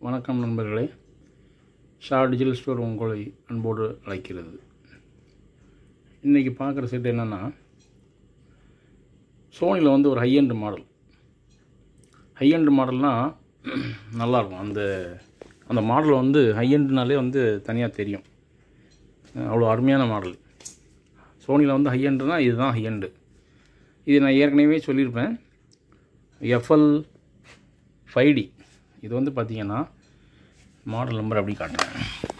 வணக்கம் நண்பர்களே Shah digital store உங்களை அன்போடு அழைக்கிறது இன்றைக்கி பார்க்குற செட் என்னென்னா சோனியில் வந்து ஒரு ஹையண்ட் மாடல் ஹையண்ட் மாடல்னால் நல்லாயிருக்கும் அந்த அந்த மாடல் வந்து ஹையண்ட்னாலே வந்து தனியாக தெரியும் அவ்வளோ அருமையான மாடல் சோனியில் வந்து ஹையண்டுனா இதுதான் ஹையண்டு இது நான் ஏற்கனவே சொல்லியிருப்பேன் எஃப்எல் ஃபைவ் டி இது வந்து பார்த்தீங்கன்னா மாடல் நம்பர் அப்படி காட்டுறேன்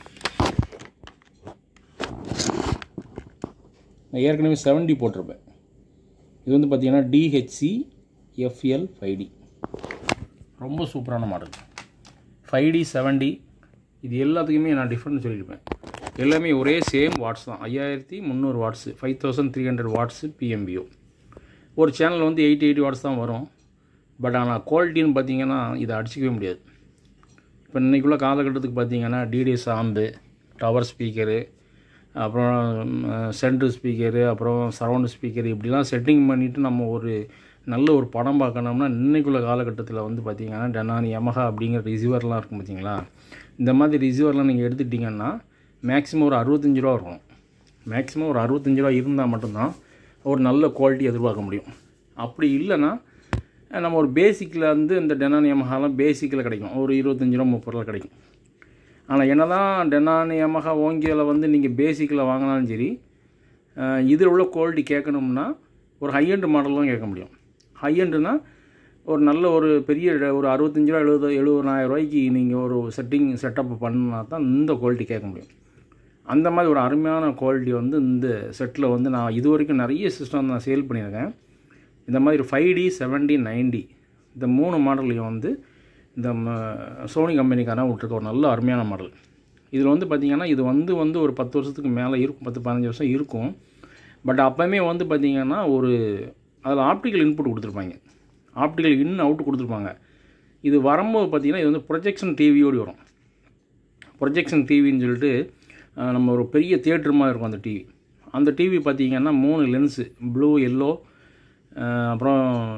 நான் ஏற்கனவே செவன்டி போட்டிருப்பேன் இது வந்து பார்த்தீங்கன்னா டிஹெச்சி எஃப்எல் ஃபைவ் டி ரொம்ப சூப்பரான மாடல் ஃபைவ் டி செவன்டி இது எல்லாத்துக்குமே நான் டிஃப்ரெண்ட் சொல்லியிருப்பேன் எல்லாமே ஒரே சேம் வாட்ஸ் தான் ஐயாயிரத்தி முந்நூறு watts five thousand three hundred watts PMPO ஒரு சேனல் வந்து எயிட்டி எயிட்டி வாட்ஸ் தான் வரும் பட் ஆனால் குவாலிட்டின்னு பார்த்தீங்கன்னா இதை அடிச்சிக்கவே முடியாது இப்போ இன்றைக்குள்ள காலகட்டத்துக்கு பார்த்தீங்கன்னா டிடி சாம்பு டவர் ஸ்பீக்கரு அப்புறம் சென்ட்ரு ஸ்பீக்கரு அப்புறம் சரவுண்டு ஸ்பீக்கர் இப்படிலாம் செட்டிங் பண்ணிவிட்டு நம்ம ஒரு நல்ல ஒரு படம் பார்க்கணும்னா இன்னைக்குள்ள காலகட்டத்தில் வந்து பார்த்திங்கன்னா டெனானி யமஹா அப்படிங்கிற ரிசீவர்லாம் இருக்கும் பார்த்தீங்களா இந்த மாதிரி ரிசீவர்லாம் நீங்கள் எடுத்துட்டிங்கன்னா மேக்ஸிமம் ஒரு அறுபத்தஞ்சு ரூபா இருக்கும் மேக்ஸிமம் ஒரு அறுபத்தஞ்சு ரூபா இருந்தால் மட்டும்தான் ஒரு நல்ல குவாலிட்டி எதிர்பார்க்க முடியும் அப்படி இல்லைன்னா நம்ம ஒரு பேசிக்கில் வந்து இந்த டெனான் யமஹாலாம் பேசிக்கில் கிடைக்கும் ஒரு இருபத்தஞ்சி ரூபா முப்பது ரூபா கிடைக்கும் ஆனால் என்ன தான் டெனான் யமஹா ஓங்கியில் வந்து நீங்கள் பேசிக்கில் வாங்கினாலும் சரி இதில் உள்ள குவாலிட்டி கேட்கணும்னா ஒரு ஹையண்ட் மாடல் தான் கேட்க முடியும் ஹையண்டுனா ஒரு நல்ல ஒரு பெரிய ஒரு அறுபத்தஞ்சி ரூபா எழுபது எழுபதாயிரம் ரூபாய்க்கு நீங்கள் ஒரு செட்டிங் செட்டப் பண்ணா தான் இந்த குவாலிட்டி கேட்க முடியும் அந்த மாதிரி ஒரு அருமையான குவாலிட்டி வந்து இந்த செட்டில் வந்து நான் இது வரைக்கும் நிறைய சிஸ்டம் நான் சேல் பண்ணியிருக்கேன் இந்த மாதிரி five T seven T nine T இந்த மூணு மாடல்லையும் வந்து இந்த சோனி கம்பெனிக்காரன் விட்ருக்க ஒரு நல்ல அருமையான மாடல் இதில் வந்து பார்த்திங்கன்னா இது வந்து வந்து ஒரு பத்து வருஷத்துக்கு மேலே இருக்கும் பத்து பதினஞ்சு வருஷம் இருக்கும் பட் அப்போவுமே வந்து பார்த்திங்கன்னா ஒரு அதில் ஆப்டிக்கல் இன்புட் கொடுத்துருப்பாங்க ஆப்டிக்கல் இன் அவுட் கொடுத்துருப்பாங்க இது வரும்போது பார்த்திங்கன்னா இது வந்து ப்ரொஜெக்ஷன் டிவியோடு வரும் ப்ரொஜெக்ஷன் டிவின்னு சொல்லிட்டு நம்ம ஒரு பெரிய தியேட்டர் மாதிரி இருக்கும் அந்த டிவி அந்த டிவி பார்த்திங்கன்னா மூணு லென்ஸு ப்ளூ எல்லோ அப்புறம்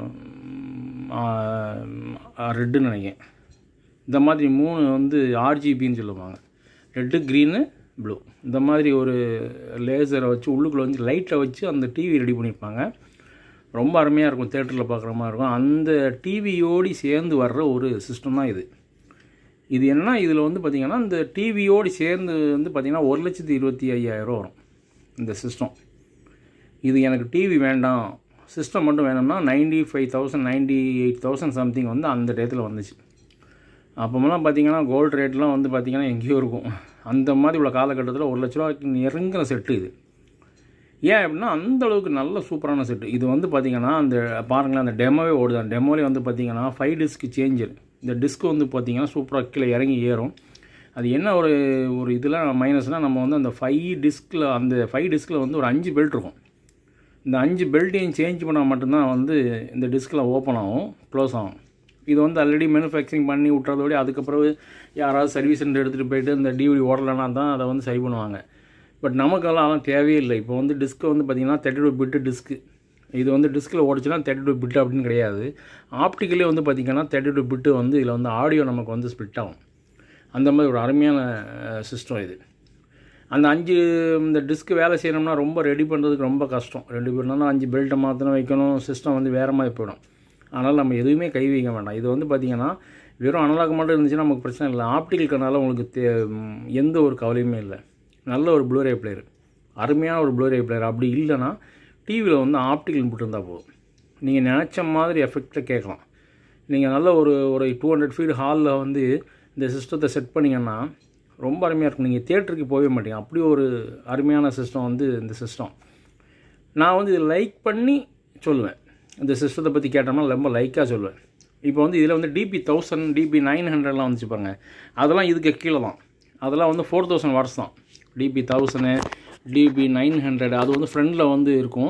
ரெட்டுன்னு நினைக்கிறேன் இந்த மாதிரி மூணு வந்து ஆர்ஜிபின்னு சொல்லுவாங்க ரெட்டு க்ரீனு ப்ளூ இந்த மாதிரி ஒரு லேசரை வச்சு உள்ளுக்குள்ளே வந்து லைட்டை வச்சு அந்த டிவி ரெடி பண்ணியிருப்பாங்க ரொம்ப அருமையாக இருக்கும் தேட்டரில் பார்க்குற மாதிரி இருக்கும் அந்த டிவியோடு சேர்ந்து வர்ற ஒரு சிஸ்டம் தான் இது இது என்ன இதில் வந்து பார்த்திங்கன்னா இந்த டிவியோடு சேர்ந்து வந்து பார்த்திங்கன்னா ஒரு லட்சத்தி இருபத்தி ஐயாயிரம் வரும் இந்த சிஸ்டம் இது எனக்கு டிவி வேண்டாம் சிஸ்டம் மட்டும் வேணும்னா ninety five thousand ninety eight thousand something வந்து அந்த டயத்தில் வந்துச்சு அப்போமெல்லாம் பார்த்தீங்கன்னா கோல்டு ரேட்லாம் வந்து பார்த்திங்கன்னா எங்கேயோ இருக்கும் அந்த மாதிரி உள்ள காலகட்டத்தில் ஒரு லட்ச ரூபாய்க்கு நெருங்கின செட்டு இது ஏன் அப்படின்னா அந்த அளவுக்கு நல்ல சூப்பரான செட்டு இது வந்து பார்த்திங்கன்னா அந்த பாருங்களேன் அந்த டெமோவே ஓடுது அந்த டெமோலே வந்து பார்த்திங்கன்னா ஃபைவ் டிஸ்க் சேஞ்சர் இந்த டிஸ்க் வந்து பார்த்திங்கன்னா சூப்பராக கீழே இறங்கி ஏறும் அது என்ன ஒரு ஒரு இதில் மைனஸ்னால் நம்ம வந்து அந்த ஃபைவ் டிஸ்கில் அந்த ஃபைவ் டிஸ்கில் வந்து ஒரு அஞ்சு பெல்ட் இருக்கும் இந்த அஞ்சு பெல்ட்டையும் சேஞ்ச் பண்ணால் மட்டும்தான் வந்து இந்த டிஸ்கில் ஓப்பன் ஆகும் க்ளோஸ் ஆகும் இது வந்து ஆல்ரெடி மேனுஃபேக்சரிங் பண்ணி விட்றதோட அதுக்கப்புறம் யாராவது சர்வீஸ் சென்டர் எடுத்துகிட்டு போயிட்டு இந்த டிவிடி ஓடலைன்னா தான் அதை வந்து சரி பண்ணுவாங்க பட் நமக்கெல்லாம் அதெல்லாம் தேவையே இல்லை இப்போ வந்து டிஸ்க்கு வந்து பார்த்திங்கன்னா தேர்ட்டி டூ பிட்டு டிஸ்க்கு இது வந்து டிஸ்கில் ஓடிச்சுன்னா தேர்ட்டி டூ பிட்டு அப்படின்னு கிடையாது ஆப்டிக்கலே வந்து பார்த்திங்கன்னா தேர்ட்டி டூ பிட்டு வந்து இதில் வந்து ஆடியோ நமக்கு வந்து ஸ்பிட் ஆகும் அந்த மாதிரி ஒரு அருமையான சிஸ்டம் இது அந்த அஞ்சு இந்த டிஸ்க்கு வேலை செய்யணும்னா ரொம்ப ரெடி பண்ணுறதுக்கு ரொம்ப கஷ்டம் ரெண்டு பேர்னா அஞ்சு பெல்ட்டை மாற்றணும் வைக்கணும் சிஸ்டம் வந்து வேறு மாதிரி போயிடும் அதனால் நம்ம எதுவுமே கை வைக்க வேண்டாம் இது வந்து பார்த்திங்கன்னா வெறும் அனலாக் மட்டும் இருந்துச்சுன்னா நமக்கு பிரச்சனை இல்லை ஆப்டிக்கல்னால உங்களுக்கு தே எந்த ஒரு கவலையுமே இல்லை நல்ல ஒரு ப்ளூரே பிளேயர் அருமையான ஒரு ப்ளூரே பிளேயர் அப்படி இல்லைன்னா டிவியில் வந்து ஆப்டிக்கல் இன்புட் இருந்தால் போதும் நீங்கள் நினச்ச மாதிரி எஃபெக்டில் கேட்கலாம் நீங்கள் நல்ல ஒரு ஒரு டூ ஹண்ட்ரட் ஃபீட் ஹாலில் வந்து இந்த சிஸ்டத்தை செட் பண்ணிங்கன்னா ரொம்ப அருமையாக இருக்கும் நீங்கள் தேட்டருக்கு போகவே மாட்டீங்க அப்படி ஒரு அருமையான சிஸ்டம் வந்து இந்த சிஸ்டம் நான் வந்து இது லைக் பண்ணி சொல்லுவேன் இந்த சிஸ்டத்தை பற்றி கேட்டோம்னா ரொம்ப லைக்காக சொல்லுவேன் இப்போ வந்து இதில் வந்து டிபி தௌசண்ட் டிபி நைன் ஹண்ட்ரட்லாம் வந்துச்சு பாருங்க அதெல்லாம் இதுக்கு கீழே தான் அதெல்லாம் வந்து ஃபோர் தௌசண்ட் வாட்ஸ் தான் DB thousand DB nine hundred அது வந்து ஃப்ரண்டில் வந்து இருக்கும்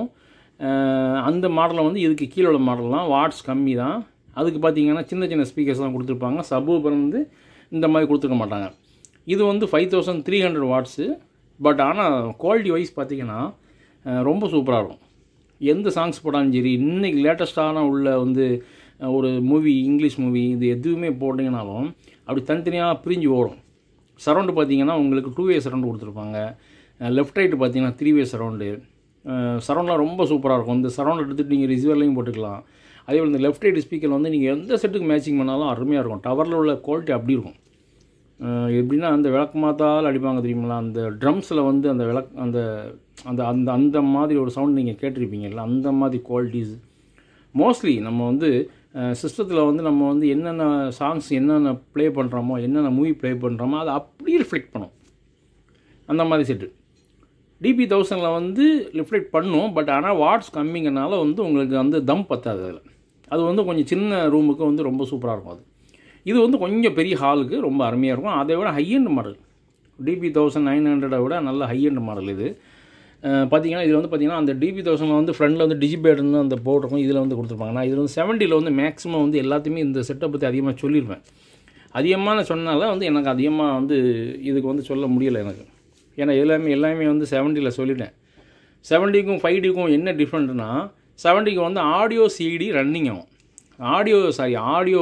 அந்த மாடலில் வந்து இதுக்கு கீழே உள்ள மாடல்லாம் வாட்ஸ் கம்மி தான் அதுக்கு பார்த்தீங்கன்னா சின்ன சின்ன ஸ்பீக்கர்ஸ் தான் கொடுத்துருப்பாங்க சபூபர் வந்து இந்த மாதிரி கொடுத்துருக்க மாட்டாங்க இது வந்து five thousand three hundred watts but ஆனால் குவாலிட்டி வைஸ் பார்த்திங்கன்னா ரொம்ப சூப்பராக இருக்கும் எந்த சாங்ஸ் போட்டாலும் சரி இன்றைக்கி லேட்டஸ்ட்டான உள்ள வந்து ஒரு மூவி இங்கிலீஷ் மூவி இது எதுவுமே போட்டிங்கனாலும் அப்படி தனித்தனியாக பிரிஞ்சு ஓடும் சரௌண்டு பார்த்தீங்கன்னா உங்களுக்கு டூ வே சரௌண்டு கொடுத்துருப்பாங்க லெஃப்ட் ரைட்டு பார்த்தீங்கன்னா த்ரீ வே சரௌண்டு சரௌண்ட்லாம் ரொம்ப சூப்பராக இருக்கும் இந்த சரௌண்ட் எடுத்துகிட்டு நீங்கள் ரிசீவர்லையும் போட்டுக்கலாம் அதே போல் இந்த லெஃப்ட் ரைட் ஸ்பீக்கர் வந்து நீங்கள் எந்த செட்டுக்கு மேட்சிங் பண்ணாலும் அருமையாக இருக்கும் டவரில் உள்ள குவாலிட்டி அப்படி இருக்கும் அஹ் எப்படின்னா அந்த விளக்கு மாத்தால் அடிப்பாங்க தெரியுங்களா அந்த ட்ரம்ஸில் வந்து அந்த விளக் அந்த அந்த அந்த அந்த மாதிரி ஒரு சவுண்ட் நீங்கள் கேட்டிருப்பீங்கல்ல அந்த மாதிரி குவாலிட்டிஸ் மோஸ்ட்லி நம்ம வந்து சிஸ்டத்தில் வந்து நம்ம வந்து என்னென்ன சாங்ஸ் என்னென்ன ப்ளே பண்ணுறோமோ என்னென்ன மூவி ப்ளே பண்ணுறோமோ அதை அப்படியே ரிஃப்ளெக்ட் பண்ணும் அந்த மாதிரி செட்டு டிபி தௌசண்டில் வந்து ரிஃப்ளெக்ட் பண்ணும் பட் ஆனால் வாட்ஸ் கம்மிங்கனால வந்து உங்களுக்கு வந்து தம் பத்தாது அதில் அது வந்து கொஞ்சம் சின்ன ரூமுக்கு வந்து ரொம்ப சூப்பராக இருக்கும் அது இது வந்து கொஞ்சம் பெரிய ஹாலுக்கு ரொம்ப அருமையாக இருக்கும் அதை விட high end model DB thousand nine ஹண்ட்ரடை விட நல்ல ஹையண்ட் மாடல் இது அஹ் பார்த்தீங்கன்னா இதில் வந்து பார்த்தீங்கன்னா அந்த டிபி தௌசண்டில் வந்து ஃப்ரண்டில் வந்து டிஜிபேட்னு அந்த போர்டு இருக்கும் இதில் வந்து கொடுத்துருப்பாங்க நான் இதில் வந்து செவன்ட்டியில் வந்து மேக்ஸிமம் வந்து எல்லாத்தையுமே இந்த செட்டை பற்றி அதிகமாக சொல்லியிருப்பேன் அதிகமாக நான் சொன்னால வந்து எனக்கு அதிகமாக வந்து இதுக்கு வந்து சொல்ல முடியலை எனக்கு ஏன்னா எல்லாமே எல்லாமே வந்து செவன்ட்டியில் சொல்லிட்டேன் செவன்ட்டிக்கும் ஃபைவ் டிக்கும் என்ன டிஃப்ரெண்ட்னா செவன்ட்டிக்கு வந்து ஆடியோ சிடி ரன்னிங் ஆகும் audio sorry audio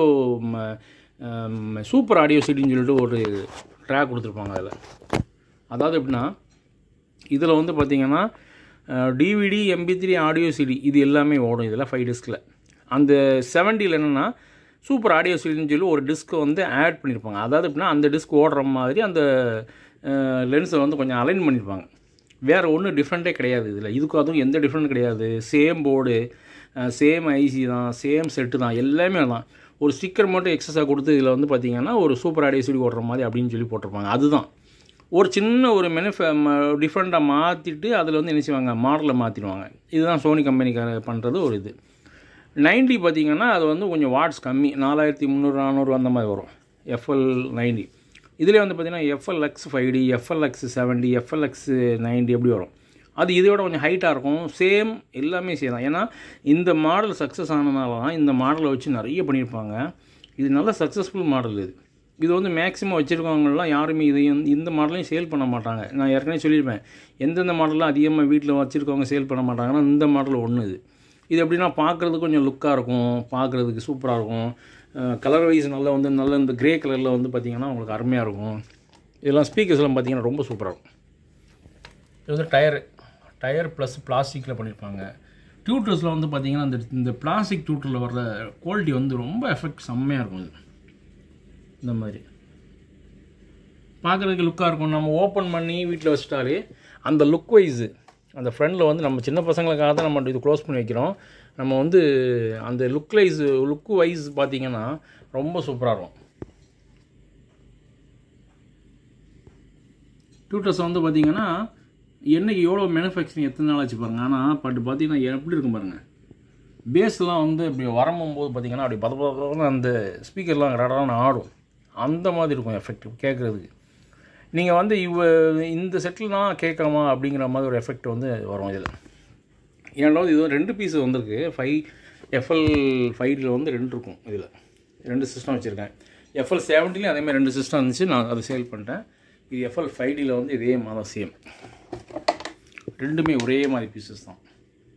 super audio சிடின்னு சொல்லிட்டு ஒரு ட்ராக் கொடுத்துருப்பாங்க அதில் அதாவது எப்படின்னா இதில் வந்து பார்த்தீங்கன்னா DVD MP three audio CD இது எல்லாமே ஓடும் இதில் ஃபைவ் டிஸ்கில் அந்த செவன்ட்டியில் என்னென்னா சூப்பர் ஆடியோ சிடின்னு சொல்லி ஒரு டிஸ்க்கை வந்து ஆட் பண்ணியிருப்பாங்க அதாவது எப்படின்னா அந்த டிஸ்க் ஓடுற மாதிரி அந்த லென்ஸை வந்து கொஞ்சம் அலைன் பண்ணியிருப்பாங்க வேறு ஒன்றும் டிஃப்ரெண்ட்டே கிடையாது இதில் இதுக்கும் அதுவும் எந்த டிஃப்ரெண்ட் கிடையாது சேம் போர்டு சேம் ஐசி தான் சேம் செட்டு தான் எல்லாமே தான் ஒரு ஸ்டிக்கர் மட்டும் எக்ஸஸாக கொடுத்து இதில் வந்து பார்த்தீங்கன்னா ஒரு சூப்பர் ஆடியோ சிடி ஓடுற மாதிரி அப்படின்னு சொல்லி போட்டிருப்பாங்க அதுதான் ஒரு சின்ன ஒரு மெனுஃப டிஃப்ரெண்ட்டாக மாற்றிட்டு அதில் வந்து என்ன செய்வாங்க மாடலை மாற்றிடுவாங்க இதுதான் சோனி கம்பெனிக்கார பண்ணுறது ஒரு இது நைன்ட்டி பார்த்தீங்கன்னா அது வந்து கொஞ்சம் வாட்ஸ் கம்மி நாலாயிரத்தி முந்நூறு நானூறு அந்த மாதிரி வரும் எஃப்எல் நைன்ட்டி இதுலேயே வந்து பார்த்தீங்கன்னா FLX five D FLX seventy FLX ninety எப்படி வரும் அது இதோட கொஞ்சம் ஹைட்டாக இருக்கும் சேம் எல்லாமே சேம் தான் ஏன்னா இந்த மாடல் சக்ஸஸ் ஆனதுனால தான் இந்த மாடலை வச்சு நிறைய பண்ணியிருப்பாங்க இது நல்ல சக்ஸஸ்ஃபுல் மாடல் இது இது வந்து மேக்ஸிமம் வச்சுருக்கவங்கலாம் யாருமே இதையும் இந்த மாடலையும் சேல் பண்ண மாட்டாங்க நான் ஏற்கனவே சொல்லியிருப்பேன் எந்தெந்த மாடலாம் அதிகமாக வீட்டில் வச்சுருக்கவங்க சேல் பண்ண மாட்டாங்கன்னா இந்த மாடல் ஒன்று இது இது எப்படின்னா பார்க்குறதுக்கு கொஞ்சம் லுக்காக இருக்கும் பார்க்குறதுக்கு சூப்பராக இருக்கும் கலர் வைஸ் நல்லா வந்து நல்ல இந்த கிரே கலரில் வந்து பார்த்திங்கன்னா உங்களுக்கு அருமையாக இருக்கும் இதெல்லாம் ஸ்பீக்கர்ஸ்லாம் பார்த்திங்கன்னா ரொம்ப சூப்பராக இருக்கும் இது வந்து டயர் டயர் ப்ளஸ் பிளாஸ்டிக்கில் பண்ணியிருப்பாங்க டியூட்டர்ஸில் வந்து பார்த்திங்கன்னா இந்த இந்த பிளாஸ்டிக் டியூட்டரில் வர்ற குவாலிட்டி வந்து ரொம்ப எஃபெக்ட் செம்மையாக இருக்கும் இது இந்த மாதிரி பார்க்குறதுக்கு லுக்காக இருக்கும் நம்ம ஓப்பன் பண்ணி வீட்டில் வச்சிட்டாலே அந்த லுக் வைஸு அந்த ஃப்ரண்டில் வந்து நம்ம சின்ன பசங்களுக்காக தான் நம்ம இது க்ளோஸ் பண்ணி வைக்கிறோம் நம்ம வந்து அந்த லுக் வைஸ் லுக்கு வைஸ் பார்த்தீங்கன்னா ரொம்ப சூப்பராக இருக்கும் டியூட்டர்ஸ் வந்து பார்த்தீங்கன்னா என்னைக்கு எவ்வளோ மேனுஃபேக்சரிங் எத்தனை நாள் ஆச்சு பாருங்க ஆனால் பட் பார்த்தீங்கன்னா எப்படி இருக்கும் பாருங்கள் பேஸ்லாம் வந்து இப்படி வரம்போது பார்த்தீங்கன்னா அப்படி பத பதன்னு அந்த ஸ்பீக்கர்லாம் ரடரான ஆடும் அந்த மாதிரி இருக்கும் எஃபெக்ட் கேட்குறதுக்கு நீங்கள் வந்து இவ இந்த செட்டில் தான் கேட்கலாமா அப்படிங்கிற மாதிரி ஒரு எஃபெக்ட் வந்து வரும் இதில் ஏன்னா இது வந்து ரெண்டு பீஸ் வந்திருக்கு ஃபைவ் எஃப்எல் ஃபைவ்ல வந்து ரெண்டு இருக்கும் இதில் ரெண்டு சிஸ்டம் வச்சுருக்கேன் எஃப்எல் செவன்ட்டிலையும் அதேமாதிரி ரெண்டு சிஸ்டம் இருந்துச்சு நான் அதை சேல் பண்ணிட்டேன் இது எஃப்எல் ஃபைவ் டியில் வந்து இதே மாதிரி சேம் ரெண்டுமே ஒரே மாதிரி பீசஸ் தான்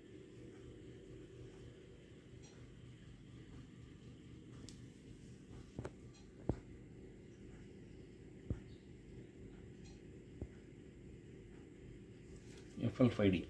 எஃப்எல் ஃபைவ் டி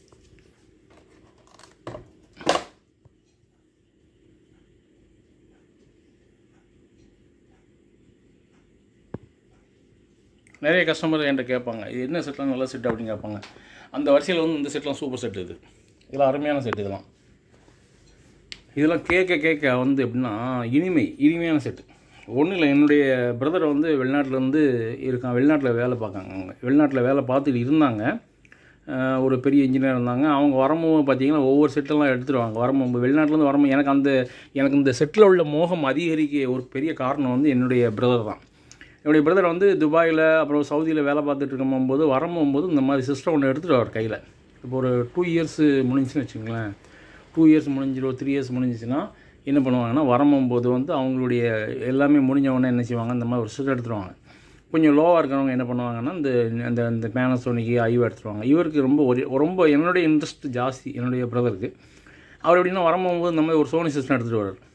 நிறைய கஸ்டமர் என்கிட்ட கேட்பாங்க இது என்ன செட்லாம் நல்ல செட் அப்படின்னு கேட்பாங்க அந்த வரிசையில் வந்து இந்த செட்லாம் சூப்பர் செட் இது இதெல்லாம் அருமையான செட் இதெல்லாம் இதெல்லாம் கேட்க கேட்க வந்து எப்படின்னா இனிமை இனிமையான செட்டு ஒன்றும் இல்லை என்னுடைய பிரதர் வந்து வெளிநாட்டிலேருந்து இருக்கான் வெளிநாட்டில் வேலை பார்க்காங்க அவங்க வெளிநாட்டில் வேலை பார்த்துட்டு இருந்தாங்க அஹ் ஒரு பெரிய இன்ஜினியர் இருந்தாங்க அவங்க வரும்போது பார்த்தீங்கன்னா ஒவ்வொரு செட்டெல்லாம் எடுத்துருவாங்க வரும்போது வெளிநாட்டிலேருந்து வரும்போது எனக்கு அந்த எனக்கு இந்த செட்டில் உள்ள மோகம் அதிகரிக்க ஒரு பெரிய காரணம் வந்து என்னுடைய பிரதர் தான் என்னுடைய பிரதர் வந்து துபாயில் அப்புறம் சவுதியில் வேலை பார்த்துட்டு இருக்கும்போது வரும்போது இந்த மாதிரி சிஸ்டம் ஒன்று எடுத்துகிட்டு அவர் கையில் இப்போ ஒரு டூ இயர்ஸ் முடிஞ்சுன்னு வச்சுங்களேன் டூ இயர்ஸ் முடிஞ்சிடும் த்ரீ இயர்ஸ் முடிஞ்சிச்சுன்னா என்ன பண்ணுவாங்கன்னா வரும்போது வந்து அவங்களுடைய எல்லாமே முடிஞ்ச உடனே என்ன செய்வாங்க இந்த மாதிரி ஒரு செட் எடுத்துருவாங்க கொஞ்சம் லோவாக இருக்கிறவங்க என்ன பண்ணுவாங்கன்னா இந்த அந்த இந்த பேனசோனிக்கு ஐவ் எடுத்துருவாங்க இவருக்கு ரொம்ப ஒரு ரொம்ப என்னுடைய இன்ட்ரெஸ்ட் ஜாஸ்தி என்னுடைய பிரதருக்கு அவர் எப்படின்னா வரும்போது இந்த மாதிரி ஒரு சோனி சிஸ்டம் எடுத்துகிட்டு வர்றார்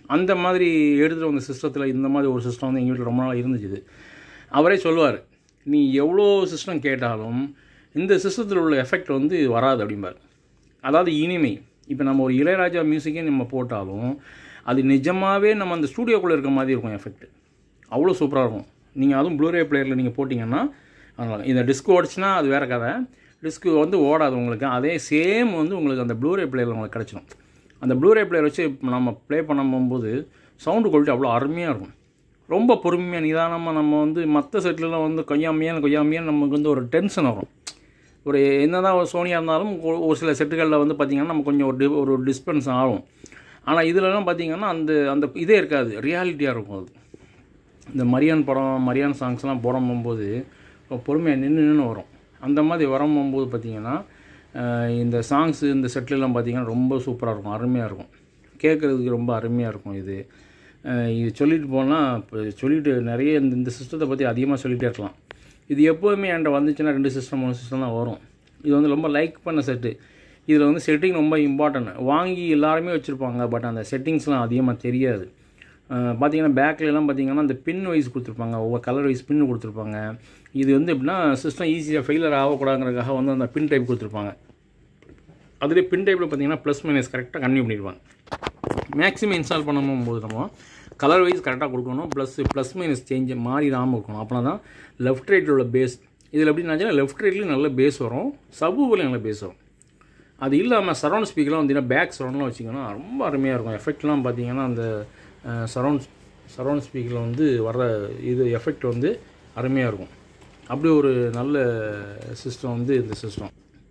அந்த மாதிரி எடுத்துகிட்டு வந்த சிஸ்டத்தில் இந்த மாதிரி ஒரு சிஸ்டம் வந்து எங்கள் வீட்டில் ரொம்ப நாள் இருந்துச்சு இது அவரே சொல்லுவார் நீ எவ்வளோ சிஸ்டம் கேட்டாலும் இந்த சிஸ்டத்தில் உள்ள எஃபெக்ட் வந்து வராது அப்படிம்பார் அதாவது இனிமை இப்போ நம்ம ஒரு இளையராஜா மியூசிக்கே நம்ம போட்டாலும் அது நிஜமாகவே நம்ம அந்த ஸ்டூடியோக்குள்ளே இருக்க மாதிரி இருக்கும் எஃபெக்ட் அவ்வளோ சூப்பராக இருக்கும் நீங்கள் அதுவும் ப்ளூரே பிளேயரில் நீங்கள் போட்டிங்கன்னா அதனால இந்த டிஸ்க் ஓடிச்சுன்னா அது வேறு கதை டிஸ்க்கு வந்து ஓடாது உங்களுக்கு அதே சேம் வந்து உங்களுக்கு அந்த ப்ளூரே பிளேயரில் உங்களுக்கு கிடச்சிடும் அந்த ப்ளூரே பிளேயர் வச்சு நம்ம ப்ளே பண்ணும்போது சவுண்டு குவாலிட்டி அவ்வளோ அருமையாக இருக்கும் ரொம்ப பொறுமையாக நிதானமாக நம்ம வந்து மற்ற செட்லலாம் வந்து கொய்யாமையான கொய்யாமையான நமக்கு வந்து ஒரு டென்ஷன் வரும் ஒரு என்ன தான் சோனியாக இருந்தாலும் ஒரு- ஒரு சில செட்டுகளில் வந்து பார்த்திங்கன்னா நம்ம கொஞ்சம் ஒரு டி ஒரு டிஸ்பென்ஸ் ஆகும் ஆனால் இதுலலாம் பார்த்திங்கன்னா அந்த அந்த இதே இருக்காது ரியாலிட்டியாக இருக்கும் அது இந்த மரியான் படம் மரியான் சாங்ஸ்லாம் போடும்போது பொறுமையாக நின்று நின்று வரும் அந்த மாதிரி வரும்போது பார்த்திங்கன்னா அஹ், இந்த சாங்ஸு இந்த செட்லெலாம் பார்த்திங்கன்னா ரொம்ப சூப்பராக இருக்கும் அருமையாக இருக்கும் கேட்குறதுக்கு ரொம்ப அருமையாக இருக்கும் இது அஹ், இது சொல்லிட்டு போனால் இப்போ சொல்லிட்டு நிறைய இந்த இந்த சிஸ்டத்தை பற்றி அதிகமாக சொல்லிகிட்டே இருக்கலாம் இது எப்போதுமே என்கிட்ட வந்துச்சுன்னா ரெண்டு சிஸ்டம் மூணு சிஸ்டம் தான் வரும் இது வந்து ரொம்ப லைக் பண்ண செட்டு இதில் வந்து செட்டிங் ரொம்ப இம்பார்ட்டன்ட் வாங்கி எல்லாருமே வச்சுருப்பாங்க பட் அந்த செட்டிங்ஸ்லாம் அதிகமாக தெரியாது அஹ் பார்த்தீங்கன்னா பேக்லலாம் பார்த்தீங்கன்னா அந்த பின் வைஸ் கொடுத்துருப்பாங்க ஒவ்வொரு கலர் வைஸ் பின் கொடுத்துருப்பாங்க இது வந்து எப்படின்னா சிஸ்டம் ஈஸியாக ஃபெயிலர் ஆகக்கூடாதுங்கிறதுக்காக வந்து அந்த பின் டைப் கொடுத்துருப்பாங்க அதுலேயே பின் டைப்பில் பார்த்தீங்கன்னா ப்ளஸ் மைனஸ் கரெக்டாக கன்டினியூ பண்ணிடுவாங்க மேக்ஸிமம் இன்ஸ்டால் பண்ணும்போது நம்ம கலர் வைஸ் கரெக்டாக கொடுக்கணும் ப்ளஸ் ப்ளஸ் மைனஸ் சேஞ்ச் மாறிடாமல் இருக்கணும் அப்போனா தான் லெஃப்ட் ரைட்டில் உள்ள பேஸ் இதில் எப்படின்னாச்சுன்னா லெஃப்ட் ரைட்லேயும் நல்ல பேஸ் வரும் சபூவிலையும் நல்ல பேஸ் வரும் அது இல்லாமல் சரௌண்ட் ஸ்பீக்கர்லாம் வந்தீங்கன்னா பேக் சரௌண்ட்லாம் வச்சிங்கன்னா ரொம்ப அருமையாக இருக்கும் எஃபெக்ட்லாம் பார்த்தீங்கன்னா அந்த சரௌண்ட் சரௌண்ட் ஸ்பீக்கரில் வந்து வர்ற இது எஃபெக்ட் வந்து அருமையாக இருக்கும் அப்படி ஒரு நல்ல சிஸ்டம் வந்து இந்த சிஸ்டம்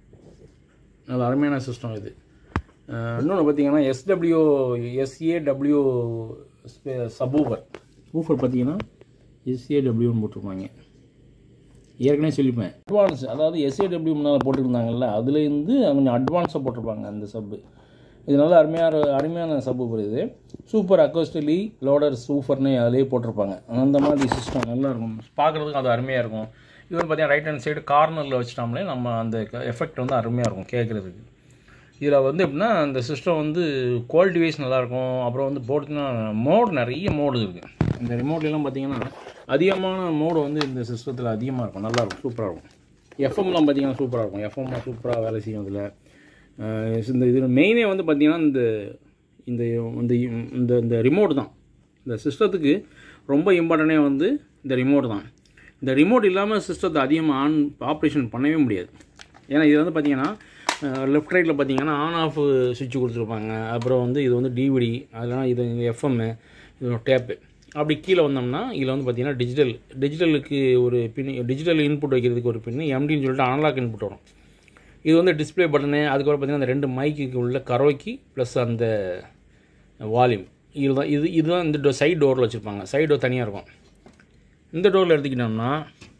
நல்ல அருமையான சிஸ்டம் இது இன்னொன்று பார்த்தீங்கன்னா எஸ்டபிள்யூ எஸ்ஏடபிள்யூ சபூஃபர் ஊஃபர் பார்த்தீங்கன்னா எஸ்ஏடபிள்யூன்னு போட்டிருப்பாங்க ஏற்கனவே சொல்லிப்பேன் அட்வான்ஸ் அதாவது எஸ்ஏடபிள்யூ முன்னால் போட்டுருந்தாங்கல்ல அதுலேருந்து கொஞ்சம் அட்வான்ஸாக போட்டிருப்பாங்க அந்த சப்பு இது நல்ல அருமையான அருமையான சப்பு இது சூப்பர் அக்கோஸ்டலி லோடர் சூப்பர்னு அதிலே போட்டிருப்பாங்க அந்த மாதிரி சிஸ்டம் நல்லா இருக்கும் பார்க்குறதுக்கு அது அருமையாக இருக்கும் இது வந்து பார்த்தீங்கன்னா ரைட் ஹேண்ட் சைடு கார்னரில் வச்சிட்டோம்லே நம்ம அந்த எஃபெக்ட் வந்து அருமையாக இருக்கும் கேட்குறதுக்கு இதில் வந்து எப்படின்னா அந்த சிஸ்டம் வந்து குவாலிட்டி வைஸ் நல்லாயிருக்கும் அப்புறம் வந்து போட்டுன்னா மோட் நிறைய மோடு இருக்குது இந்த ரிமோட்லாம் பார்த்தீங்கன்னா அதிகமான மோடு வந்து இந்த சிஸ்டத்தில் அதிகமாக இருக்கும் நல்லாயிருக்கும் சூப்பராக இருக்கும் எஃப்எம்லாம் பார்த்தீங்கன்னா சூப்பராக இருக்கும் எஃப்எம்லாம் சூப்பராக வேலை செய்யும் இதில் இந்த இதில் மெயினே வந்து பார்த்தீங்கன்னா இந்த இந்த இந்த இந்த இந்த ரிமோட் தான் இந்த சிஸ்டத்துக்கு ரொம்ப இம்பார்ட்டனே வந்து இந்த ரிமோட் தான் இந்த ரிமோட் இல்லாமல் சிஸ்டத்தை அதிகமாக ஆன் ஆப்ரேஷன் பண்ணவே முடியாது ஏன்னா இது வந்து பார்த்தீங்கன்னா லெஃப்ட் ரைட்டில் பார்த்தீங்கன்னா ஆன் ஆஃப் சுவிட்ச் கொடுத்துருப்பாங்க அப்புறம் வந்து இது வந்து டிவிடி அதெல்லாம் இது எஃப்எம்மு இது டேப்பு அப்படி கீழே வந்தோம்னா இதில் வந்து பார்த்தீங்கன்னா டிஜிட்டல் டிஜிட்டலுக்கு ஒரு பின் டிஜிட்டல் இன்புட் வைக்கிறதுக்கு ஒரு பின் எம்டின்னு சொல்லிட்டு அனலாக் இன்புட் வரும் இது வந்து டிஸ்ப்ளே பட்டனு அதுக்கப்புறம் பார்த்தீங்கன்னா அந்த ரெண்டு மைக்குக்கு உள்ள கரோக்கி ப்ளஸ் அந்த வால்யூம் இதுதான் இது இதுதான் இந்த சைடு டோரில் வச்சுருப்பாங்க சைடு டோர் தனியாக இருக்கும் இந்த டோரில் எடுத்துக்கிட்டோம்னா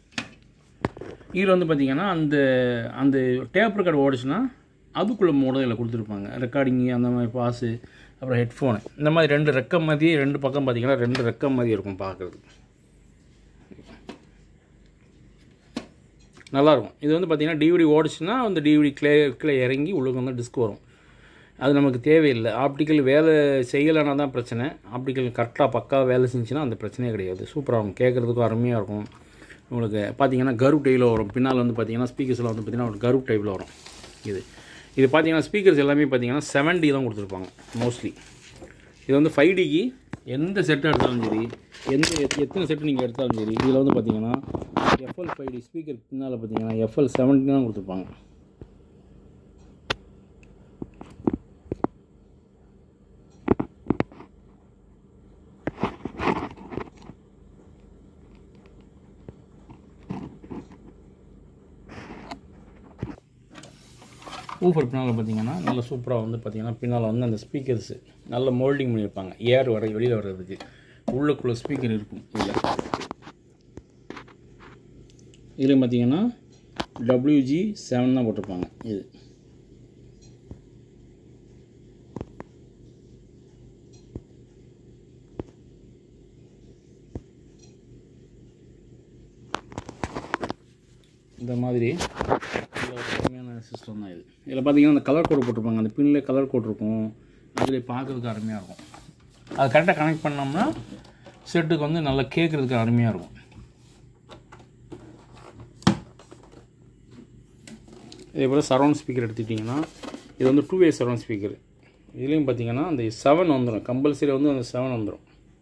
இதில் வந்து பார்த்திங்கன்னா அந்த அந்த டேப் ரெக்கார்டு ஓடிச்சுன்னா அதுக்குள்ளே மோடம் இதில் கொடுத்துருப்பாங்க ரெக்கார்டிங்கு அந்த மாதிரி பாஸு அப்புறம் ஹெட்ஃபோனு இந்த மாதிரி ரெண்டு ரெக்கம் மாதிரி ரெண்டு பக்கம் பார்த்திங்கன்னா ரெண்டு ரெக்கம் மாதிரி இருக்கும் பார்க்குறதுக்கு நல்லாயிருக்கும் இது வந்து பார்த்திங்கன்னா டிவிடி ஓடிச்சுன்னா அந்த டிவிடி கிளே கீழே இறங்கி உள்ளுக்கு வந்து டிஸ்க் வரும் அது நமக்கு தேவையில்லை ஆப்டிக்கல் வேலை செய்யலைன்னா தான் பிரச்சனை ஆப்டிக்கல் கரெக்டாக பக்கா வேலை செஞ்சுன்னா அந்த பிரச்சனையே கிடையாது சூப்பராக இருக்கும் கேட்குறதுக்கும் அருமையாக இருக்கும் உங்களுக்கு பார்த்தீங்கன்னா கருப் டைப்பில் வரும் பின்னால் வந்து பார்த்தீங்கன்னா ஸ்பீக்கர்ஸில் வந்து பார்த்தீங்கன்னா ஒரு கருப் டைப்பில் வரும் இது இது பார்த்தீங்கன்னா ஸ்பீக்கர்ஸ் எல்லாமே பார்த்தீங்கன்னா செவன்டி தான் கொடுத்துருப்பாங்க மோஸ்ட்லி இது வந்து ஃபைவ் டிக்கு எந்த செட்டு எடுத்தாலும் சரி எந்த எத்- எத்தனை செட்டு நீங்கள் எடுத்தாலும் சரி இதில் வந்து பார்த்தீங்கன்னா எஃப்எல் ஃபைவ் டி ஸ்பீக்கர் பின்னால் பார்த்தீங்கன்னா எஃப்எல் செவன்டி தான் கொடுத்துருப்பாங்க ஊஃபர் பின்னால் பார்த்தீங்கன்னா நல்ல சூப்பராக வந்து பார்த்தீங்கன்னா பின்னால் வந்து அந்த ஸ்பீக்கர்ஸு நல்ல மோல்டிங் பண்ணியிருப்பாங்க ஏர் வர வெளியில் வர்றதுக்கு உள்ளுக்குள்ளே ஸ்பீக்கர் இருக்கும் இதில் இதில் பார்த்தீங்கன்னா டபிள்யூஜி செவன் தான் போட்டிருப்பாங்க இது இந்த மாதிரி நல்ல ஒரு அருமையான சிஸ்டம் தான் இது இதில் பார்த்தீங்கன்னா அந்த கலர் கோட் போட்டிருப்பாங்க அந்த பின்னில் கலர் கோட் இருக்கும் அதில் பார்க்கறதுக்கு அருமையாக இருக்கும் அது கரெக்டாக கனெக்ட் பண்ணோம்னா செட்டுக்கு வந்து நல்லா கேட்குறதுக்கு அருமையாக இருக்கும் இதே போல் சரௌண்ட் ஸ்பீக்கர் எடுத்துக்கிட்டிங்கன்னா இது வந்து டூ வே சரௌண்ட் ஸ்பீக்கர் இதுலேயும் பார்த்தீங்கன்னா அந்த செவன் வந்துடும் கம்பல்சரி வந்து அந்த செவன் வந்துடும்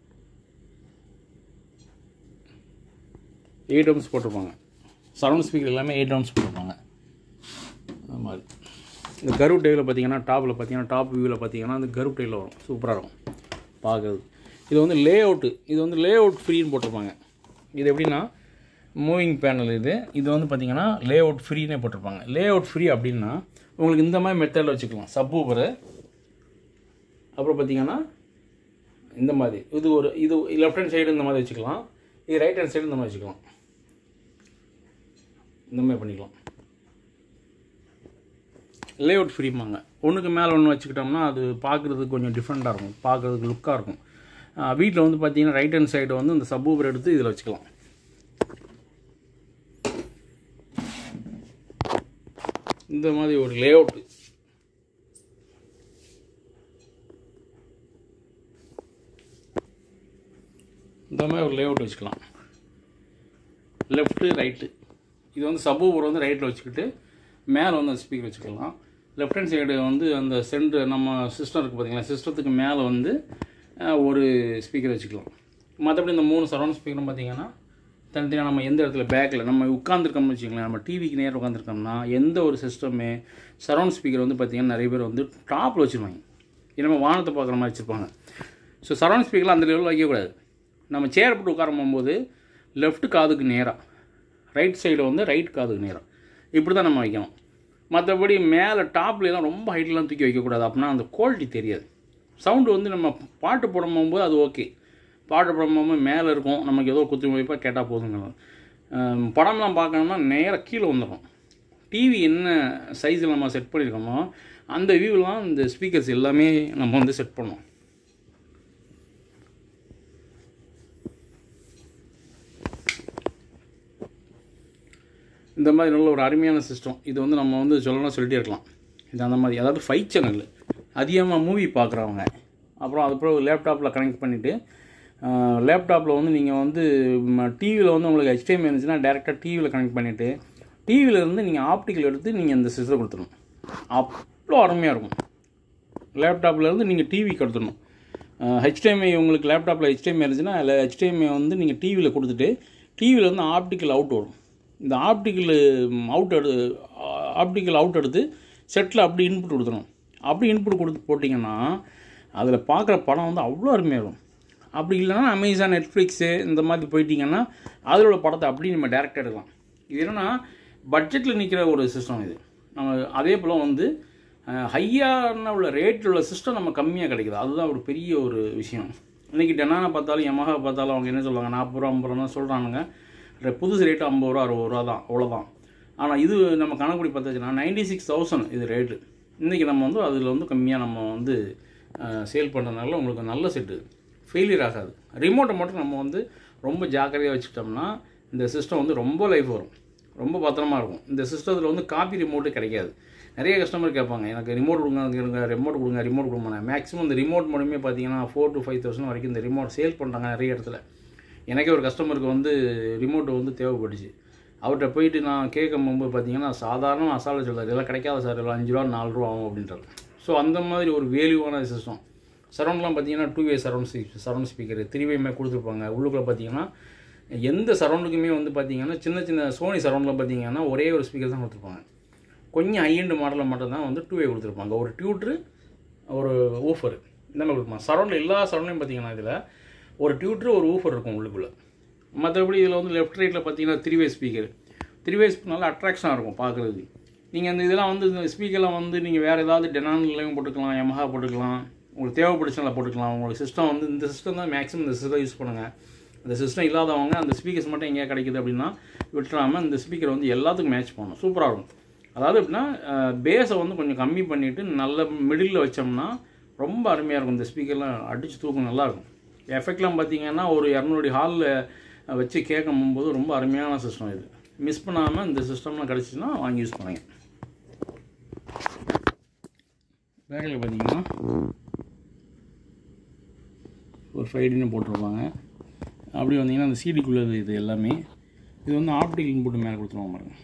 எயிட் ஓம்ஸ் போட்டிருப்பாங்க சரௌண்ட் ஸ்பீக்கர் எல்லாமே எயிட் ஓம்ஸ் போட்டிருப்பாங்க அது மாதிரி இந்த கருவு டைவில் பார்த்தீங்கன்னா டாப்பில் பார்த்தீங்கன்னா டாப் வியூவில் பார்த்தீங்கன்னா அந்த கருவு டைவில் வரும் சூப்பராக இருக்கும் பார்க்குறது இது வந்து லே அவுட்டு இது வந்து லே அவுட் ஃப்ரீன்னு போட்டிருப்பாங்க இது எப்படின்னா மூவிங் பேனல் இது இது வந்து பார்த்தீங்கன்னா லே அவுட் ஃப்ரீனே போட்டிருப்பாங்க லே அவுட் ஃப்ரீ அப்படின்னா உங்களுக்கு இந்த மாதிரி மெத்தடில் வச்சுக்கலாம் சப்பூப்பரு அப்புறம் பார்த்தீங்கன்னா இந்த மாதிரி இது ஒரு இது லெஃப்ட் ஹேண்ட் சைடு இந்த மாதிரி வச்சுக்கலாம் இது ரைட் ஹேண்ட் சைடு இந்த மாதிரி வச்சுக்கலாம் இந்த மாதிரி பண்ணிக்கலாம் லேஅவுட் ஃப்ரீமாங்க ஒன்றுக்கு மேலே ஒன்று வச்சுக்கிட்டோம்னா அது பார்க்குறதுக்கு கொஞ்சம் டிஃப்ரெண்ட்டாக இருக்கும் பார்க்குறதுக்கு லுக்காக இருக்கும் வீட்டில் வந்து பார்த்தீங்கன்னா ரைட் ஹேண்ட் சைடு வந்து இந்த சப்பூபர் எடுத்து இதில் வச்சுக்கலாம் இந்த மாதிரி ஒரு லேஅவுட்டு இந்த மாதிரி ஒரு லேஅவுட் வச்சுக்கலாம் லெஃப்ட்டு ரைட்டு இது வந்து சப்பூபர் வந்து ரைட்டில் வச்சுக்கிட்டு மேலே வந்து அந்த ஸ்பீக்கர் வச்சுக்கலாம் லெஃப்ட் ஹேண்ட் சைடு வந்து அந்த சென்டர் நம்ம சிஸ்டம் இருக்குது பார்த்தீங்களா சிஸ்டத்துக்கு மேலே வந்து அஹ், ஒரு ஸ்பீக்கர் வச்சுக்கலாம் மற்றபடி இந்த மூணு சரௌண்ட் ஸ்பீக்கரும் பார்த்தீங்கன்னா தனித்தனியாக நம்ம எந்த இடத்துல பேக்கில் நம்ம உட்காந்துருக்கோம்னு வச்சுக்கலாம் நம்ம டிவிக்கு நேரம் உட்காந்துருக்கோம்னா எந்த ஒரு சிஸ்டமே சரௌண்ட் ஸ்பீக்கர் வந்து பார்த்தீங்கன்னா நிறைய பேர் வந்து டாப்பில் வச்சுருவாங்க இது நம்ம வானத்தை பார்க்குற மாதிரி வச்சுருப்பாங்க ஸோ சரௌண்ட் ஸ்பீக்கரில் அந்த லெவலில் வைக்கக்கூடாது நம்ம சேர் போட்டு உட்கார போகும்போது லெஃப்ட் காதுக்கு நேராக ரைட் சைடு வந்து ரைட் காதுக்கு நேராக இப்படி தான் நம்ம வைக்கணும் மற்றபடி மேலே டாப்லாம் ரொம்ப ஹைட்லாம் தூக்கி வைக்கக்கூடாது அப்படின்னா அந்த குவாலிட்டி தெரியாது சவுண்டு வந்து நம்ம பாட்டு போட போகும்போது அது ஓகே பாட்டு போட போகும்போது மேலே இருக்கும் நமக்கு ஏதோ குத்து வைப்பாக கேட்டால் போதுங்க அஹ் படம்லாம் பார்க்கணும்னா நேராக கீழே வந்துடும் டிவி என்ன சைஸில் நம்ம செட் பண்ணியிருக்கோமோ அந்த வியூலாம் இந்த ஸ்பீக்கர்ஸ் எல்லாமே நம்ம வந்து செட் பண்ணோம் இந்த மாதிரி நல்ல ஒரு அருமையான சிஸ்டம் இது வந்து நம்ம வந்து சொல்லணும் சொல்லிட்டே இருக்கலாம் இது அந்த மாதிரி அதாவது ஃபைவ் சேனல் அதிகமாக மூவி பார்க்குறவங்க அப்புறம் அதுக்கப்புறம் லேப்டாப்பில் கனெக்ட் பண்ணிவிட்டு லேப்டாப்பில் வந்து நீங்கள் வந்து டிவியில் வந்து உங்களுக்கு HDMI இருந்துச்சுன்னா டேரெக்டாக டிவியில் கனெக்ட் பண்ணிவிட்டு டிவியில் இருந்து நீங்கள் ஆப்டிக்கல் எடுத்து நீங்கள் இந்த சிஸ்டம் கொடுத்துடணும் அவ்வளோ அருமையாக இருக்கும் லேப்டாப்பில் இருந்து நீங்கள் டிவி கொடுத்துடணும் ஹெச்டிஎம்ஐ உங்களுக்கு லேப்டாப்பில் ஹெச்டிஎம்ஐ இருந்துச்சுன்னா அதில் ஹெச்டிஎம்ஐ வந்து நீங்கள் டிவியில் கொடுத்துட்டு டிவியில் வந்து ஆப்டிக்கல் அவுட் வரும் இந்த ஆப்டிக்கல் அவுட் எடு ஆப்டிக்கல் அவுட் எடுத்து செட்டில் அப்படி இன்புட் கொடுத்துரும் அப்படி இன்புட் கொடுத்து போட்டிங்கன்னா அதில் பார்க்குற படம் வந்து அவ்வளோ அருமையாக இருக்கும் அப்படி இல்லைன்னா அமேசான் நெட்ஃப்ளிக்ஸு இந்த மாதிரி போயிட்டீங்கன்னா அதில் உள்ள படத்தை அப்படி நம்ம டேரெக்டாக எடுக்கலாம் இது என்னென்னா பட்ஜெட்டில் நிற்கிற ஒரு சிஸ்டம் இது நம்ம அதே போல் வந்து ஹையான உள்ள ரேட்டில் உள்ள சிஸ்டம் நம்ம கம்மியாக கிடைக்குது அதுதான் ஒரு பெரிய ஒரு விஷயம் இன்றைக்கி டெனானை பார்த்தாலும் யமஹா பார்த்தாலும் அவங்க என்ன சொல்லுவாங்க நாற்பது ரூபா ஐம்பது ரூபா தான் சொல்கிறானுங்க re- புதுசு ரேட்டு ஐம்பது ரூபா அறுபது ரூபா தான் அவ்வளோதான் ஆனால் இது நம்ம கணக்குப்படி பார்த்தாச்சுன்னா நைன்டி சிக்ஸ் தௌசண்ட் இது ரேட்டு இன்றைக்கி நம்ம வந்து அதில் வந்து கம்மியாக நம்ம வந்து சேல் பண்ணுறதுனால உங்களுக்கு நல்ல செட்டு ஃபெயிலியர் ஆகாது ரிமோட்டை மட்டும் நம்ம வந்து ரொம்ப ஜாக்கிரதையாக வச்சுக்கிட்டோம்னா இந்த சிஸ்டம் வந்து ரொம்ப லைஃப் வரும் ரொம்ப பத்திரமா இருக்கும் இந்த சிஸ்டத்தில் வந்து காப்பி ரிமோட்டே கிடைக்காது நிறைய கஸ்டமர் கேட்பாங்க எனக்கு ரிமோட் கொடுங்க எனக்கு எனக்கு ரிமோட் கொடுங்க ரிமோட் கொடுங்க மேக்ஸிமம் இந்த ரிமோட் மட்டுமே பார்த்தீங்கன்னா ஃபோர் to ஃபைவ் தௌசண்ட் வரைக்கும் இந்த ரிமோட் சேல் பண்ணுறாங்க நிறைய இடத்துல எனக்கே ஒரு கஸ்டமருக்கு வந்து ரிமோட் வந்து தேவைப்பட்டுச்சு அவர்கிட்ட போயிட்டு நான் கேட்கும் போது பார்த்தீங்கன்னா சாதாரண அசால்ட் சொல்றாரு இதெல்லாம் கிடைக்காது சார் இதெல்லாம் அஞ்சு ரூபா நாலு ரூபா ஆகும் அப்படின்றாரு ஸோ அந்த மாதிரி ஒரு வேல்யூவான சிஸ்டம் சரௌண்ட்லாம் பார்த்தீங்கன்னா two way surround surround speaker three வேமே கொடுத்துருப்பாங்க உள்ளுக்குள்ள பார்த்தீங்கன்னா எந்த சரௌண்டுக்குமே வந்து பார்த்தீங்கன்னா சின்ன சின்ன சோனி சரௌண்டில் பார்த்தீங்கன்னா ஒரே ஒரு ஸ்பீக்கர் தான் கொடுத்துருப்பாங்க கொஞ்சம் ஹையண்ட் மாடலில் மட்டும் தான் வந்து டூ வே கொடுத்துருப்பாங்க ஒரு டியூட்ரு ஒரு ஊஃபர் இந்த மாதிரி கொடுப்பாங்க சரௌண்டில் எல்லா சரௌண்ட்லையும் பார்த்தீங்கன்னா இதில் ஒரு டியூட்ரு ஒரு ஊஃபர் இருக்கும் உள்ளுக்குள்ளே மற்றபடி இதில் வந்து லெஃப்ட் ரைட்டில் பார்த்தீங்கன்னா three way speaker three way நல்லா அட்ராக்ஷனாக இருக்கும் பார்க்குறதுக்கு நீங்கள் அந்த இதெல்லாம் வந்து இந்த ஸ்பீக்கர்லாம் வந்து நீங்கள் வேறு ஏதாவது டெனான்லையும் போட்டுக்கலாம் யமஹா போட்டுக்கலாம் உங்களுக்கு தேவைப்படுச்சுனால போட்டுக்கலாம் உங்களுக்கு சிஸ்டம் வந்து இந்த சிஸ்டம் தான் மேக்ஸிமம் இந்த சிஸ்டம் யூஸ் பண்ணுங்கள் அந்த சிஸ்டம் இல்லாதவங்க அந்த ஸ்பீக்கர்ஸ் மட்டும் எங்கேயா கிடைக்குது அப்படின்னா விட்டுறாமல் இந்த ஸ்பீக்கர் வந்து எல்லாத்துக்கும் மேட்ச் பண்ணணும் சூப்பராக இருக்கும் அதாவது எப்படின்னா பேஸை வந்து கொஞ்சம் கம்மி பண்ணிவிட்டு நல்ல மிடில் வச்சோம்னா ரொம்ப அருமையாக இருக்கும் இந்த ஸ்பீக்கர்லாம் அடித்து தூக்கம் நல்லாயிருக்கும் எஃபெக்ட்லாம் பார்த்தீங்கன்னா ஒரு இரநூறு ஹாலில் வச்சு கேட்கும் போது ரொம்ப அருமையான சிஸ்டம் இது மிஸ் பண்ணாமல் இந்த சிஸ்டம்லாம் கிடச்சிச்சின்னா வாங்கி யூஸ் பண்ணுங்க பேக்கில் பார்த்தீங்கன்னா ஒரு ஃபைவ் டின்னு போட்டிருப்பாங்க அப்படி வந்தீங்கன்னா அந்த சிடிக்குள்ளது இது எல்லாமே இது வந்து ஆப்டிக்கல் இன்புட் மேலே கொடுத்துருவாங்க பாருங்க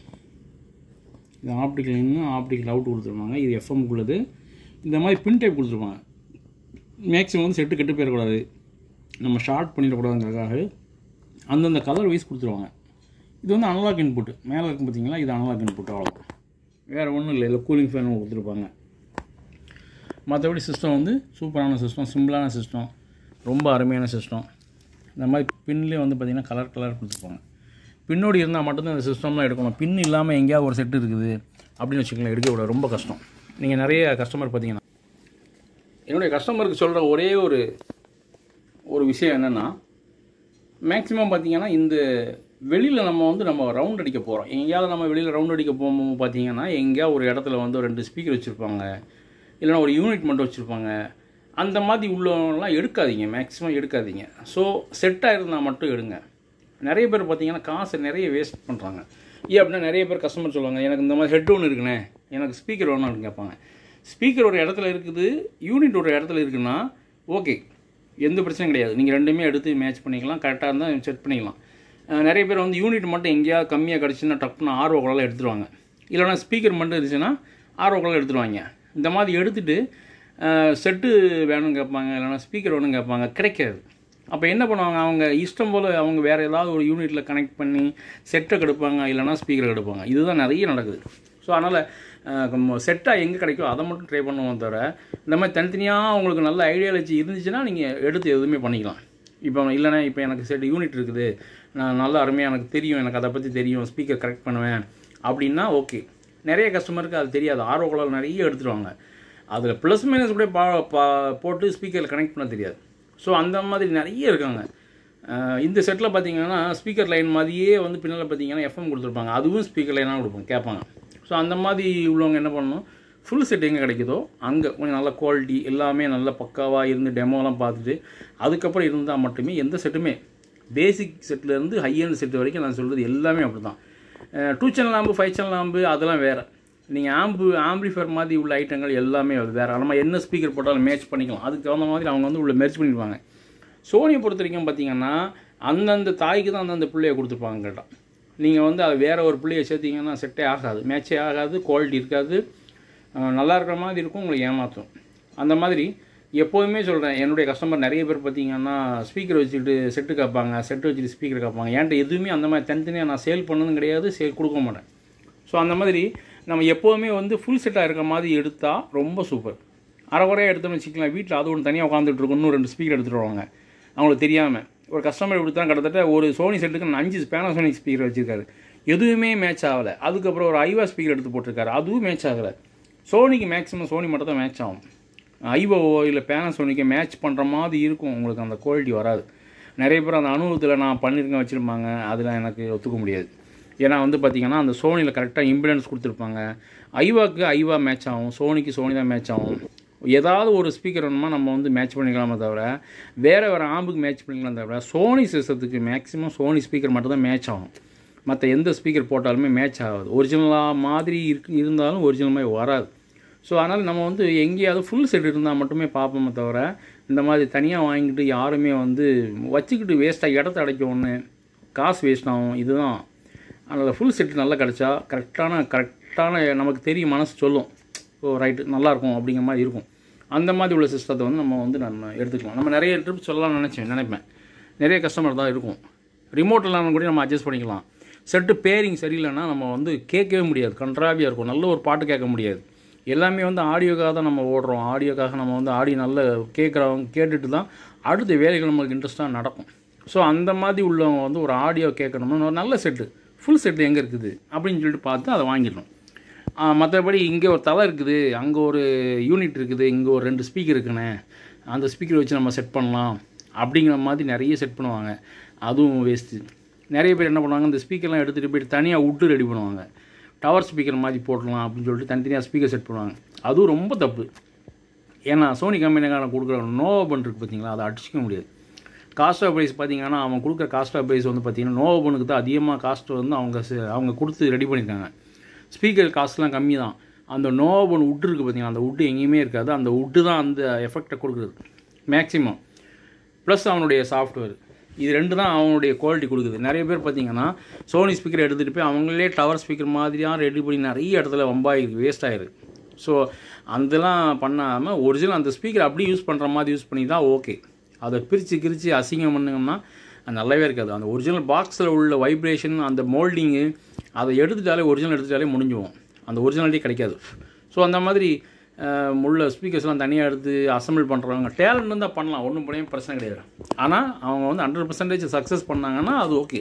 இது ஆப்டிக்கல் இன்னும் ஆப்டிக்கல் அவுட் கொடுத்துருவாங்க இது எஃப்எம்க்குள்ளது இந்த மாதிரி பின் டைப் கொடுத்துருப்பாங்க மேக்ஸிமம் வந்து செட்டு கெட்டு போயிடக்கூடாது நம்ம ஷார்ட் பண்ணிடக்கூடாதுங்கிறதுக்காக அந்தந்த கலர் வைஸ் கொடுத்துருவாங்க இது வந்து அனலாக் இன்புட் மேலே இருக்கும் பார்த்தீங்களா இது அனலாக் இன்புட் அவ்வளோ வேறு ஒன்றும் இல்லை இல்லை கூலிங் ஃபேன் கொடுத்துருப்பாங்க மற்றபடி சிஸ்டம் வந்து சூப்பரான சிஸ்டம் சிம்பிளான சிஸ்டம் ரொம்ப அருமையான சிஸ்டம் இந்த மாதிரி பின்லேயே வந்து பார்த்திங்கன்னா கலர் கலர் கொடுத்துருப்பாங்க பின்னோடி இருந்தால் மட்டும்தான் இந்த சிஸ்டம்லாம் எடுக்கணும் பின் இல்லாமல் எங்கேயாவது ஒரு செட் இருக்குது அப்படின்னு வச்சுக்கோங்களேன் எடுக்கக்கூடாது ரொம்ப கஷ்டம் நீங்கள் நிறைய கஸ்டமர் பார்த்தீங்கன்னா என்னுடைய கஸ்டமருக்கு சொல்கிற ஒரே ஒரு ஒரு விஷயம் என்னென்னா மேக்ஸிமம் பார்த்தீங்கன்னா இந்த வெளியில் நம்ம வந்து நம்ம ரவுண்ட் அடிக்க போகிறோம் எங்கேயாவது நம்ம வெளியில் ரவுண்ட் அடிக்க போகும்போது பார்த்தீங்கன்னா எங்கேயாவது ஒரு இடத்துல வந்து ஒரு ரெண்டு ஸ்பீக்கர் வச்சுருப்பாங்க இல்லைன்னா ஒரு யூனிட் மட்டும் வச்சுருப்பாங்க அந்த மாதிரி உள்ளவங்கலாம் எடுக்காதீங்க மேக்ஸிமம் எடுக்காதீங்க ஸோ செட்டாக இருந்தால் மட்டும் எடுங்க நிறைய பேர் பார்த்தீங்கன்னா காசை நிறைய வேஸ்ட் பண்ணுறாங்க ஏன் அப்படின்னா நிறைய பேர் கஸ்டமர் சொல்லுவாங்க எனக்கு இந்த மாதிரி ஹெட் ஒன்று இருக்குண்ணே எனக்கு ஸ்பீக்கர் வேணும் அப்படின்னு கேட்பாங்க ஸ்பீக்கர் ஒரு இடத்துல இருக்குது யூனிட் ஒரு இடத்துல இருக்குன்னா ஓகே எந்த பிரச்சனையும் கிடையாது நீங்கள் ரெண்டுமே எடுத்து மேட்ச் பண்ணிக்கலாம் கரெக்டாக இருந்தால் செட் பண்ணிக்கலாம் அஹ் நிறைய பேர் வந்து யூனிட் மட்டும் எங்கேயாவது கம்மியாக கிடச்சுன்னா டப்புன்னு ஆர்வ குழலாம் எடுத்துருவாங்க இல்லைனா ஸ்பீக்கர் மட்டும் இருந்துச்சுன்னா ஆர்வ குழல் எடுத்துருவாங்க இந்த மாதிரி எடுத்துகிட்டு செட்டு வேணும்னு கேட்பாங்க இல்லைனா ஸ்பீக்கர் வேணும்னு கேட்பாங்க கிடைக்காது அப்போ என்ன பண்ணுவாங்க அவங்க இஷ்டம் போல் அவங்க வேறு ஏதாவது ஒரு யூனிட்டில் கனெக்ட் பண்ணி செட்டை கெடுப்பாங்க இல்லைனா ஸ்பீக்கரை கெடுப்பாங்க இதுதான் நிறைய நடக்குது ஸோ அதனால் செட்டாக எங்கே கிடைக்கோ அதை மட்டும் ட்ரை பண்ணுவோம் தவிர இந்த மாதிரி தனித்தனியாக உங்களுக்கு நல்ல ஐடியாலஜி இருந்துச்சுன்னா நீங்கள் எடுத்து எதுவுமே பண்ணிக்கலாம் இப்போ இல்லைனா இப்போ எனக்கு செட் யூனிட் இருக்குது நான் நல்லா அருமையாக எனக்கு தெரியும் எனக்கு அதை பற்றி தெரியும் ஸ்பீக்கர் கரெக்ட் பண்ணுவேன் அப்படின்னா ஓகே நிறைய கஸ்டமருக்கு அது தெரியாது ஆர்வ குழல் நிறைய எடுத்துருவாங்க அதில் ப்ளஸ் மைனஸ் கூட பா பா போட்டு ஸ்பீக்கரில் கனெக்ட் பண்ண தெரியாது ஸோ அந்த மாதிரி நிறைய இருக்காங்க அஹ் இந்த செட்டில் பார்த்தீங்கன்னா ஸ்பீக்கர் லைன் மாதிரியே வந்து பின்னால் பார்த்தீங்கன்னா எஃப்எம் கொடுத்துருப்பாங்க அதுவும் ஸ்பீக்கர் லைனாக கொடுப்பாங்க கேட்பாங்க ஸோ அந்த மாதிரி உள்ளவங்க என்ன பண்ணணும் ஃபுல் செட் எங்கே கிடைக்குதோ அங்கே கொஞ்சம் நல்ல குவாலிட்டி எல்லாமே நல்ல பக்காவாக இருந்து டெமோலாம் பார்த்துட்டு அதுக்கப்புறம் இருந்தால் மட்டுமே எந்த செட்டுமே பேசிக் செட்லேருந்து ஹை end செட் வரைக்கும் நான் சொல்கிறது எல்லாமே அப்படி தான் two channel amp five channel amp அதெல்லாம் வேறு நீங்கள் ஆம்பு ஆம்பிளிஃபர் மாதிரி உள்ள ஐட்டங்கள் எல்லாமே அது வேறு நம்ம என்ன ஸ்பீக்கர் போட்டாலும் மேட்ச் பண்ணிக்கலாம் அதுக்கு தகுந்த மாதிரி அவங்க வந்து உள்ள மெர்ச் பண்ணிடுவாங்க சோனியை பொறுத்த வரைக்கும் பார்த்தீங்கன்னா அந்தந்த தாய்க்கு தான் அந்தந்த பிள்ளைய கொடுத்துருப்பாங்க கேட்டால் நீங்கள் வந்து அது வேறு ஒரு பிள்ளைய சேர்த்தீங்கன்னா செட்டே ஆகாது மேட்சே ஆகாது குவாலிட்டி இருக்காது அஹ் நல்லா இருக்கிற மாதிரி இருக்கும் உங்களை ஏமாற்றும் அந்த மாதிரி எப்போதுமே சொல்கிறேன் என்னுடைய கஸ்டமர் நிறைய பேர் பார்த்தீங்கன்னா ஸ்பீக்கர் வச்சுட்டு செட்டு கேட்பாங்க செட்டு வச்சுட்டு ஸ்பீக்கர் கேட்பாங்க என்கிட்ட எதுவுமே அந்த மாதிரி தனித்தனியாக நான் சேல் பண்ணதும் கிடையாது சேல் கொடுக்க மாட்டேன் ஸோ அந்த மாதிரி நம்ம எப்போதுமே வந்து ஃபுல் செட்டாக இருக்க மாதிரி எடுத்தால் ரொம்ப சூப்பர் அரை குறையாக எடுத்தோம்னு வச்சுக்கலாம் வீட்டில் அது ஒன்று தனியாக உட்காந்துட்டு இருக்கும் இன்னும் ரெண்டு ஸ்பீக்கர் எடுத்துகிட்டு வருவாங்க அவங்களுக்கு தெரியாமல் ஒரு கஸ்டமர் இப்படி தான் கிட்டத்தட்ட ஒரு சோனி செட்டுக்கு அஞ்சு பேனாசோனிக் ஸ்பீக்கர் வச்சுருக்காரு எதுவுமே மேட்ச் ஆகலை அதுக்கப்புறம் ஒரு ஐவா ஸ்பீக்கர் எடுத்து போட்டிருக்காரு அதுவும் மேட்ச் ஆகலை சோனிக்கு மேக்ஸிமம் சோனி மட்டும் தான் மேட்ச் ஆகும் ஐவோவோ இல்லை பேனாசோனிக்கை மேட்ச் பண்ணுற மாதிரி இருக்கும் உங்களுக்கு அந்த குவாலிட்டி வராது நிறைய பேர் அந்த அனுபவத்தில் நான் பண்ணியிருக்கேன் வச்சுருப்பாங்க அதில் எனக்கு ஒத்துக்க முடியாது ஏன்னா வந்து பார்த்திங்கன்னா அந்த சோனியில் கரெக்டாக இம்பிடன்ஸ் கொடுத்துருப்பாங்க ஐவாக்கு ஐவா மேட்ச் ஆகும் சோனிக்கு சோனி தான் மேட்ச் ஆகும் ஏதாவது ஒரு ஸ்பீக்கர் வேணுமா நம்ம வந்து மேட்ச் பண்ணிக்கலாமே தவிர வேறு வேறு ஆம்புக்கு மேட்ச் பண்ணிக்கலாம் தவிர சோனி சிஸ்டத்துக்கு மேக்ஸிமம் சோனி ஸ்பீக்கர் மட்டும் தான் மேட்ச் ஆகும் மற்ற எந்த ஸ்பீக்கர் போட்டாலுமே மேட்ச் ஆகாது ஒரிஜினலாக மாதிரி இருக்கு இருந்தாலும் ஒரிஜினல் மாதிரி வராது ஸோ அதனால் நம்ம வந்து எங்கேயாவது ஃபுல் செட் இருந்தால் மட்டுமே பார்ப்போமே தவிர இந்த மாதிரி தனியாக வாங்கிட்டு யாருமே வந்து வச்சுக்கிட்டு வேஸ்ட்டாக இடத்த அடைக்க ஒன்று காசு வேஸ்ட் ஆகும் இதுதான் அதனால் ஃபுல் செட் நல்லா கிடச்சா கரெக்டான கரெக்டான நமக்கு தெரியும் மனசு சொல்லும் ஓ ரைட்டு நல்லாயிருக்கும் அப்படிங்கிற மாதிரி இருக்கும் அந்த மாதிரி உள்ள சிஸ்டத்தை வந்து நம்ம வந்து நம்ம எடுத்துக்கலாம் நம்ம நிறைய ட்ரிப் சொல்லலாம்னு நினச்சேன் நினைப்பேன் நிறைய கஸ்டமர் தான் இருக்கும் ரிமோட்லாம் கூட நம்ம அட்ஜஸ்ட் பண்ணிக்கலாம் செட்டு பேரிங் சரியில்லைன்னா நம்ம வந்து கேட்கவே முடியாது கன்றாவியாக இருக்கும் நல்ல ஒரு பாட்டு கேட்க முடியாது எல்லாமே வந்து ஆடியோக்காக தான் நம்ம ஓடுறோம் ஆடியோக்காக நம்ம வந்து ஆடியோ நல்ல கேட்குறவங்க கேட்டுட்டு தான் அடுத்த வேலைகள் நம்மளுக்கு இன்ட்ரெஸ்ட்டாக நடக்கும் ஸோ அந்த மாதிரி உள்ளவங்க வந்து ஒரு ஆடியோ கேட்கணும்னு ஒரு நல்ல செட்டு ஃபுல் செட்டு எங்கே இருக்குது அப்படின்னு சொல்லிட்டு பார்த்து அதை வாங்கிடணும் மற்றபடி இங்கே ஒரு தலை இருக்குது அங்கே ஒரு யூனிட் இருக்குது இங்கே ஒரு ரெண்டு ஸ்பீக்கர் இருக்குண்ணே அந்த ஸ்பீக்கர் வச்சு நம்ம செட் பண்ணலாம் அப்படிங்கிற மாதிரி நிறைய செட் பண்ணுவாங்க அதுவும் வேஸ்ட்டு நிறைய பேர் என்ன பண்ணுவாங்க இந்த ஸ்பீக்கர்லாம் எடுத்துகிட்டு போயிட்டு தனியாக விட்டு ரெடி பண்ணுவாங்க டவர் ஸ்பீக்கர் மாதிரி போடலாம் அப்படின்னு சொல்லிட்டு தனித்தனியாக ஸ்பீக்கர் செட் பண்ணுவாங்க அதுவும் ரொம்ப தப்பு ஏன்னா சோனி கம்பெனிக்கான கொடுக்குற நோவபன் இருக்குது பார்த்தீங்களா அதை அடிச்சிக்க முடியாது காஸ்ட் ஆஃப் ப்ரைஸ் பார்த்தீங்கன்னா அவன் கொடுக்குற காஸ்ட் ஆஃப் ப்ரைஸ் வந்து பார்த்தீங்கன்னா நோவபனுக்கு தான் அதிகமாக காஸ்ட் வந்து அவங்க ச- அவங்க கொடுத்து ரெடி பண்ணியிருக்காங்க ஸ்பீக்கர் காஸ்ட்லாம் கம்மி தான் அந்த நோவபன் உட் இருக்குது பார்த்தீங்கன்னா அந்த உட்டு எங்கேயுமே இருக்காது அந்த உட்டு தான் அந்த எஃபெக்டை கொடுக்குறது மேக்ஸிமம் ப்ளஸ் அவனுடைய சாஃப்ட்வேர் இது ரெண்டு தான் அவனுடைய குவாலிட்டி கொடுக்குது நிறைய பேர் பார்த்தீங்கன்னா சோனி ஸ்பீக்கர் எடுத்துகிட்டு போய் அவங்களே டவர் ஸ்பீக்கர் மாதிரியாக ரெடி பண்ணி நிறைய இடத்துல வம்பாயிருக்கு வேஸ்ட் ஆயிருக்கு ஸோ அதெல்லாம் பண்ணாமல் ஒரிஜினல் அந்த ஸ்பீக்கர் அப்படியே யூஸ் பண்ணுற மாதிரி யூஸ் பண்ணி தான் ஓகே அதை பிரித்து கிரித்து அசிங்கம் பண்ணுங்கன்னா அது நல்லாவே இருக்காது அந்த ஒரிஜினல் பாக்ஸில் உள்ள வைப்ரேஷன் அந்த மோல்டிங்கு அதை எடுத்துட்டாலே ஒரிஜினல் எடுத்துட்டாலே முடிஞ்சுவோம் அந்த ஒரிஜினாலிட்டி கிடைக்காது ஸோ அந்த மாதிரி அஹ், உள்ள ஸ்பீக்கர்ஸ்லாம் தனியாக எடுத்து அசம்பிள் பண்ணுறவங்க டேலண்ட் இருந்தால் பண்ணலாம் ஒன்றும் பண்ணவே பிரச்சனை கிடையாது ஆனால் அவங்க வந்து ஹண்ட்ரட் பர்சன்டேஜ் சக்ஸஸ் பண்ணாங்கன்னா அது ஓகே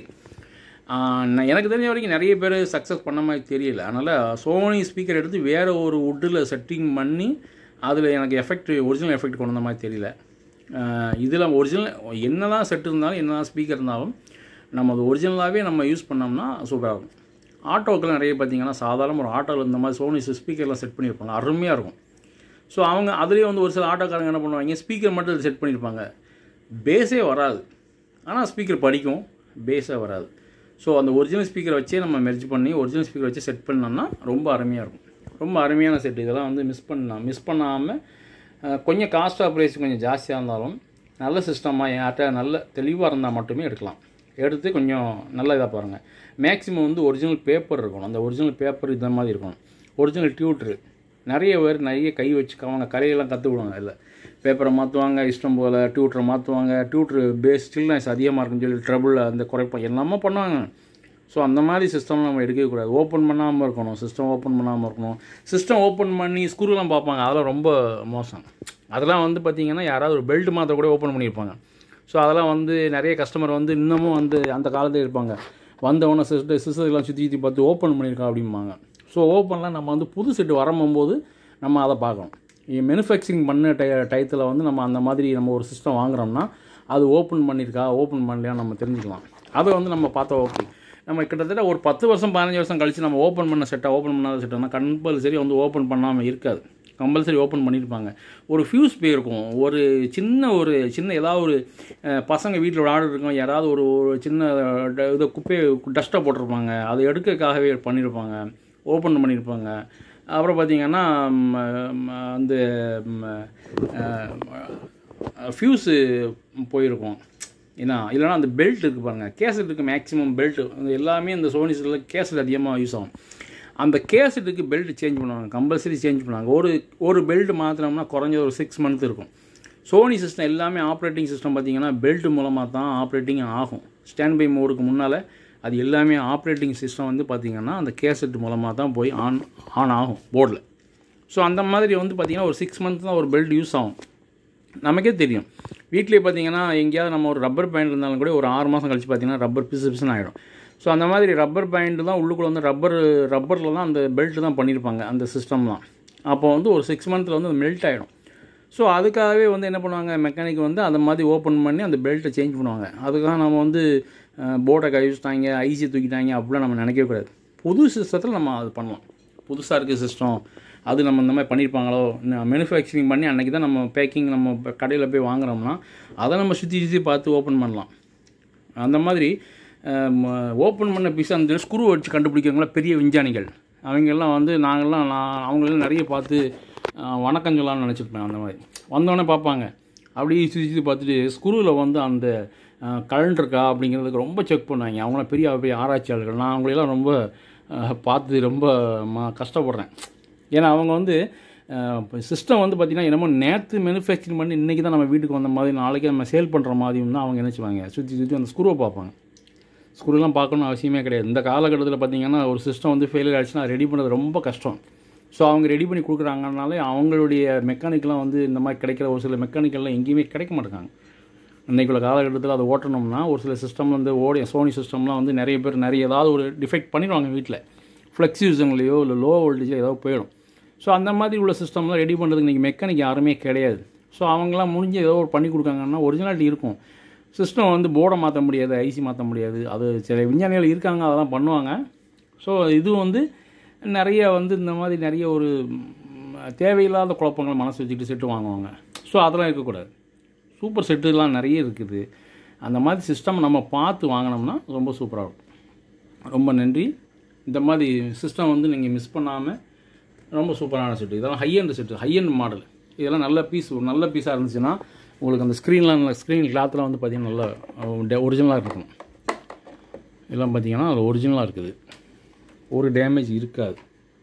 நான் எனக்கு தெரிஞ்ச வரைக்கும் நிறைய பேர் சக்ஸஸ் பண்ண மாதிரி தெரியல அதனால் சோனி ஸ்பீக்கர் எடுத்து வேறு ஒரு வுட்டில் செட்டிங் பண்ணி அதில் எனக்கு எஃபெக்ட் ஒரிஜினல் எஃபெக்ட் கொண்டு வந்த மாதிரி தெரியல இதில் ஒரிஜினல் என்ன தான் செட் இருந்தாலும் என்ன தான் ஸ்பீக்கர் இருந்தாலும் நம்ம அது ஒரிஜினலாகவே நம்ம யூஸ் பண்ணோம்னா சூப்பராக இருக்கும் ஆட்டோக்கெல்லாம் நிறைய பார்த்தீங்கன்னா சாதாரண ஒரு ஆட்டோவில் இந்த மாதிரி சோனி ஸ்பீக்கர்லாம் செட் பண்ணியிருப்பாங்க அருமையாக இருக்கும் ஸோ அவங்க அதுலேயே வந்து ஒரு சில ஆட்டோக்காரங்க என்ன பண்ணுவாங்க ஸ்பீக்கர் மட்டும் செட் பண்ணியிருப்பாங்க பேஸே வராது ஆனால் ஸ்பீக்கர் படிக்கும் பேஸே வராது ஸோ அந்த ஒரிஜினல் ஸ்பீக்கரை வச்சே நம்ம மெர்ஜ் பண்ணி ஒரிஜினல் ஸ்பீக்கர் வச்சு செட் பண்ணோம்னா ரொம்ப அருமையாக இருக்கும் ரொம்ப அருமையான செட் இதெல்லாம் வந்து மிஸ் பண்ணலாம் மிஸ் பண்ணாமல் அஹ், கொஞ்சம் காஸ்ட் ஆஃப் ப்ரைஸ் கொஞ்சம் ஜாஸ்தியாக இருந்தாலும் நல்ல சிஸ்டமாக யார்கிட்ட நல்ல தெளிவாக இருந்தால் மட்டுமே எடுக்கலாம் எடுத்து கொஞ்சம் நல்ல இதாக பாருங்கள் மேக்ஸிமம் வந்து ஒரிஜினல் பேப்பர் இருக்கணும் அந்த ஒரிஜினல் பேப்பர் இந்த மாதிரி இருக்கணும் ஒரிஜினல் டியூட்ரு நிறைய பேர் நிறைய கை வச்சுக்கவங்க கரையெல்லாம் கற்றுக்கிடுவாங்க இல்லை பேப்பரை மாற்றுவாங்க இஷ்டம் போல் டியூட்டரை மாற்றுவாங்க டியூட்ரு பேஸ் ஸ்டில்னஸ் அதிகமாக இருக்குன்னு சொல்லி ட்ரபுள் அந்த குறைப்போம் எல்லாமே பண்ணுவாங்க ஸோ அந்த மாதிரி சிஸ்டம் நம்ம எடுக்கவே கூடாது ஓப்பன் பண்ணாமல் இருக்கணும் சிஸ்டம் ஓப்பன் பண்ணாமல் இருக்கணும் சிஸ்டம் ஓப்பன் பண்ணி ஸ்க்ரூலாம் பார்ப்பாங்க அதெல்லாம் ரொம்ப மோசம் அதெல்லாம் வந்து பார்த்திங்கன்னா யாராவது ஒரு பெல்ட் மாற்ற கூட ஓப்பன் பண்ணியிருப்பாங்க ஸோ அதெல்லாம் வந்து நிறைய கஸ்டமர் வந்து இன்னமும் வந்து அந்த காலத்தில் இருப்பாங்க வந்தவொடனே சிஸ்டர் சிஸ்டர்லாம் சுற்றி சுற்றி பார்த்து ஓப்பன் பண்ணியிருக்கா அப்படிம்பாங்க ஸோ ஓப்பன்லாம் நம்ம வந்து புது செட்டு வரும்போது நம்ம அதை பார்க்கணும் மேனுஃபேக்சரிங் பண்ண டை டயத்தில் வந்து நம்ம அந்த மாதிரி நம்ம ஒரு சிஸ்டம் வாங்குறோம்னா அது ஓப்பன் பண்ணியிருக்கா ஓப்பன் பண்ணலையா நம்ம தெரிஞ்சுக்கலாம் அதை வந்து நம்ம பார்த்தா ஓகே நம்ம கிட்டத்தட்ட ஒரு பத்து வருஷம் பதினஞ்சு வருஷம் கழித்து நம்ம ஓப்பன் பண்ண செட்டாக ஓப்பன் பண்ணாத செட்டாக கம்பல்சரி வந்து ஓப்பன் பண்ணாமல் இருக்காது கம்பல்சரி ஓப்பன் பண்ணியிருப்பாங்க ஒரு ஃபியூஸ் போயிருக்கும் ஒரு சின்ன ஒரு சின்ன ஏதாவது ஒரு அஹ், பசங்க வீட்டில் விளையாடு இருக்கும் யாராவது ஒரு ஒரு சின்ன ட- இதை குப்பையை டஸ்ட்டை போட்டிருப்பாங்க அதை எடுக்கிறதுக்காகவே பண்ணியிருப்பாங்க ஓப்பன் பண்ணியிருப்பாங்க அப்புறம் பார்த்தீங்கன்னா ம், ம், அந்த ஃபியூஸு போயிருக்கும் ஏன்னா இல்லைனா அந்த பெல்ட் இருக்குது பாருங்கள் கேசட்டுக்கு மேக்ஸிமம் பெல்ட் எல்லாமே இந்த சோனிஸில் கேசட் அதிகமாக யூஸ் ஆகும் அந்த கேசட்டுக்கு பெல்ட் சேஞ்ச் பண்ணுவாங்க கம்பல்சரி சேஞ்ச் பண்ணுவாங்க ஒரு ஒரு பெல்ட் மாற்றினோம்னா குறைஞ்ச ஒரு சிக்ஸ் மந்த் இருக்கும் சோனி சிஸ்டம் எல்லாமே ஆப்ரேட்டிங் சிஸ்டம் பார்த்தீங்கன்னா பெல்ட் மூலமாக தான் ஆப்ரேட்டிங் ஆகும் ஸ்டாண்ட் பை மோடுக்கு முன்னால் அது எல்லாமே ஆப்ரேட்டிங் சிஸ்டம் வந்து பார்த்திங்கன்னா அந்த கேசட் மூலமாக தான் போய் ஆன் ஆன் ஆகும் போர்டில் ஸோ அந்த மாதிரி வந்து பார்த்திங்கன்னா ஒரு சிக்ஸ் மந்த் தான் ஒரு பெல்ட் யூஸ் ஆகும் நமக்கே தெரியும் வீட்லேயே பார்த்தீங்கன்னா எங்கேயாவது நம்ம ஒரு ரப்பர் பேண்ட் இருந்தாலும் கூட ஒரு ஆறு மாதம் கழிச்சு பார்த்தீங்கன்னா ரப்பர் பிசு பிசுன்னு ஆகிடும் ஸோ அந்த மாதிரி ரப்பர் பேண்ட் தான் உள்ளுக்குள்ளே வந்து ரப்பர் ரப்பரில் தான் அந்த பெல்ட் தான் பண்ணியிருப்பாங்க அந்த சிஸ்டம் தான் அப்போ வந்து ஒரு சிக்ஸ் மந்த்தில் வந்து மெல்ட் ஆகிடும் ஸோ அதுக்காகவே வந்து என்ன பண்ணுவாங்க மெக்கானிக் வந்து அந்த மாதிரி ஓப்பன் பண்ணி அந்த பெல்ட்டை சேஞ்ச் பண்ணுவாங்க அதுக்காக நம்ம வந்து போர்டை கழிச்சிட்டாங்க ஐசி தூக்கிட்டாங்க அப்படிலாம் நம்ம நினைக்கவே கூடாது புது சிஸ்டத்தில் நம்ம அது பண்ணலாம் புதுசாக இருக்குது சிஸ்டம் அது நம்ம இந்த மாதிரி பண்ணியிருப்பாங்களோ மேனுஃபேக்சரிங் பண்ணி அன்றைக்கி தான் நம்ம பேக்கிங் நம்ம கடையில் போய் வாங்குறோம்னா அதை நம்ம சுற்றி சுற்றி பார்த்து ஓப்பன் பண்ணலாம் அந்த மாதிரி ஓப்பன் பண்ண பீஸ் அந்த ஸ்க்ரூ வச்சு கண்டுபிடிக்கிறவங்கள பெரிய விஞ்ஞானிகள் அவங்கெல்லாம் வந்து நாங்கள்லாம் நான் அவங்களெல்லாம் நிறைய பார்த்து அஹ், வணக்கம் சொல்லலாம்னு நினச்சிருப்பேன் அந்த மாதிரி வந்தோடனே பார்ப்பாங்க அப்படியே சுற்றி சுற்றி பார்த்துட்டு ஸ்க்ரூவில் வந்து அந்த கரண்ட் இருக்கா அப்படிங்கிறதுக்கு ரொம்ப செக் பண்ணுவாங்க அவங்களாம் பெரிய பெரிய ஆராய்ச்சியாளர்கள் நான் அவங்களெல்லாம் ரொம்ப அஹ், பார்த்து ரொம்ப ம கஷ்டப்படுறேன் ஏன்னா அவங்க வந்து சிஸ்டம் வந்து பார்த்திங்கன்னா என்னமோ நேற்று மேனுஃபேக்சரிங் பண்ணி இன்றைக்கி தான் நம்ம வீட்டுக்கு வந்த மாதிரி நாளைக்கு நம்ம சேல் பண்ணுற மாதிரியும் தான் அவங்க நினச்சிவாங்க சுற்றி சுற்றி அந்த ஸ்க்ரூவை பார்ப்பாங்க ஸ்க்ரூலாம் பார்க்கணும்னு அவசியமே கிடையாது இந்த காலகட்டத்தில் பார்த்தீங்கன்னா ஒரு சிஸ்டம் வந்து ஃபெயிலியர் ஆச்சுன்னா ரெடி பண்ணுறது ரொம்ப கஷ்டம் ஸோ அவங்க ரெடி பண்ணி கொடுக்குறாங்கனாலே அவங்களுடைய மெக்கானிக்கெலாம் வந்து இந்த மாதிரி கிடைக்கிற ஒரு சில மெக்கானிக்கெல்லாம் எங்கேயுமே கிடைக்க மாட்டேங்காங்க இன்றைக்குள்ள காலகட்டத்தில் அதை ஓட்டணும்னா ஒரு சில சிஸ்டம் வந்து ஓடி சோனி சிஸ்டம்லாம் வந்து நிறைய பேர் நிறைய ஏதாவது ஒரு டிஃபெக்ட் பண்ணிடுவாங்க வீட்டில் ஃப்ளெக்ஸ் யூஸுங்களையோ இல்லை லோ வோல்டேஜில் ஏதோ போயிடும் ஸோ அந்த மாதிரி உள்ள சிஸ்டம்லாம் ரெடி பண்ணுறதுக்கு இன்றைக்கி மெக்கானிக் யாருமே கிடையாது ஸோ அவங்களாம் முடிஞ்சு ஏதோ ஒரு பண்ணி கொடுக்காங்கன்னா ஒரிஜினாலிட்டி இருக்கும் சிஸ்டம் வந்து போர்டை மாற்ற முடியாது ஐசி மாற்ற முடியாது அது சில விஞ்ஞானிகள் இருக்காங்க அதெல்லாம் பண்ணுவாங்க ஸோ இது வந்து நிறைய வந்து இந்த மாதிரி நிறைய ஒரு ம், தேவையில்லாத குழப்பங்கள் மனசு வச்சுக்கிட்டு செட்டு வாங்குவாங்க ஸோ அதெல்லாம் இருக்கக்கூடாது சூப்பர் செட்டுலாம் நிறைய இருக்குது அந்த மாதிரி சிஸ்டம் நம்ம பார்த்து வாங்கினோம்னா ரொம்ப சூப்பராக இருக்கும் ரொம்ப நன்றி இந்த மாதிரி சிஸ்டம் வந்து நீங்கள் மிஸ் பண்ணாமல் ரொம்ப சூப்பரான செட்டு இதெல்லாம் high end set high end model இதெல்லாம் நல்ல பீஸ் ஒரு நல்ல பீஸாக இருந்துச்சுன்னா உங்களுக்கு அந்த ஸ்க்ரீன்லாம் ஸ்க்ரீன் கிளாத்லாம் வந்து பார்த்திங்கன்னா நல்லா ஒரிஜினலாக இருக்கும் இதெல்லாம் பார்த்தீங்கன்னா அது ஒரிஜினலாக இருக்குது ஒரு டேமேஜ் இருக்காது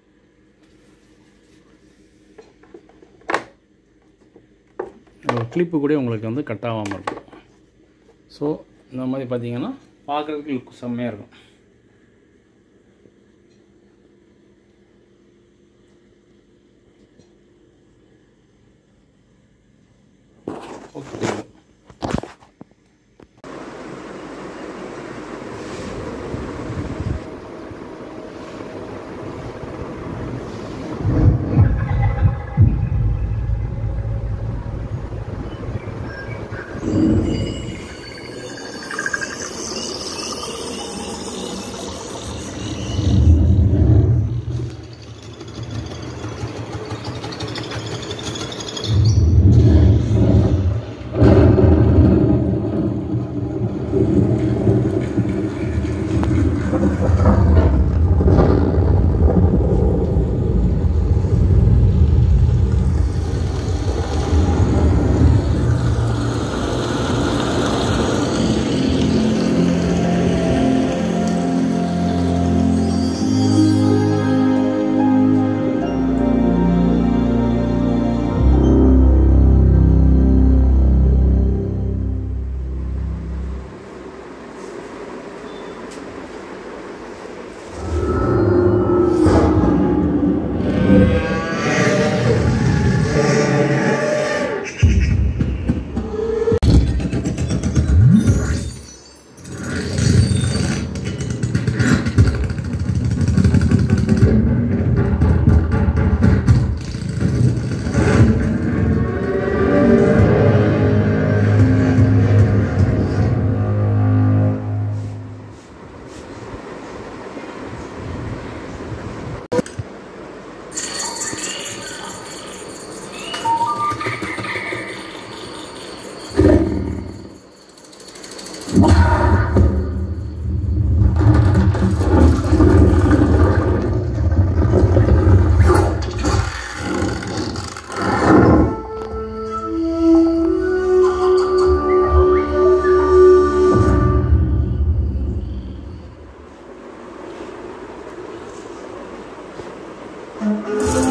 கிளிப்பு கூட உங்களுக்கு வந்து கட் ஆகாமல் இருக்கும் ஸோ இந்த மாதிரி பார்த்தீங்கன்னா பார்க்குறதுக்கு லுக் செம்மையாக இருக்கும் ஓகே Thank you.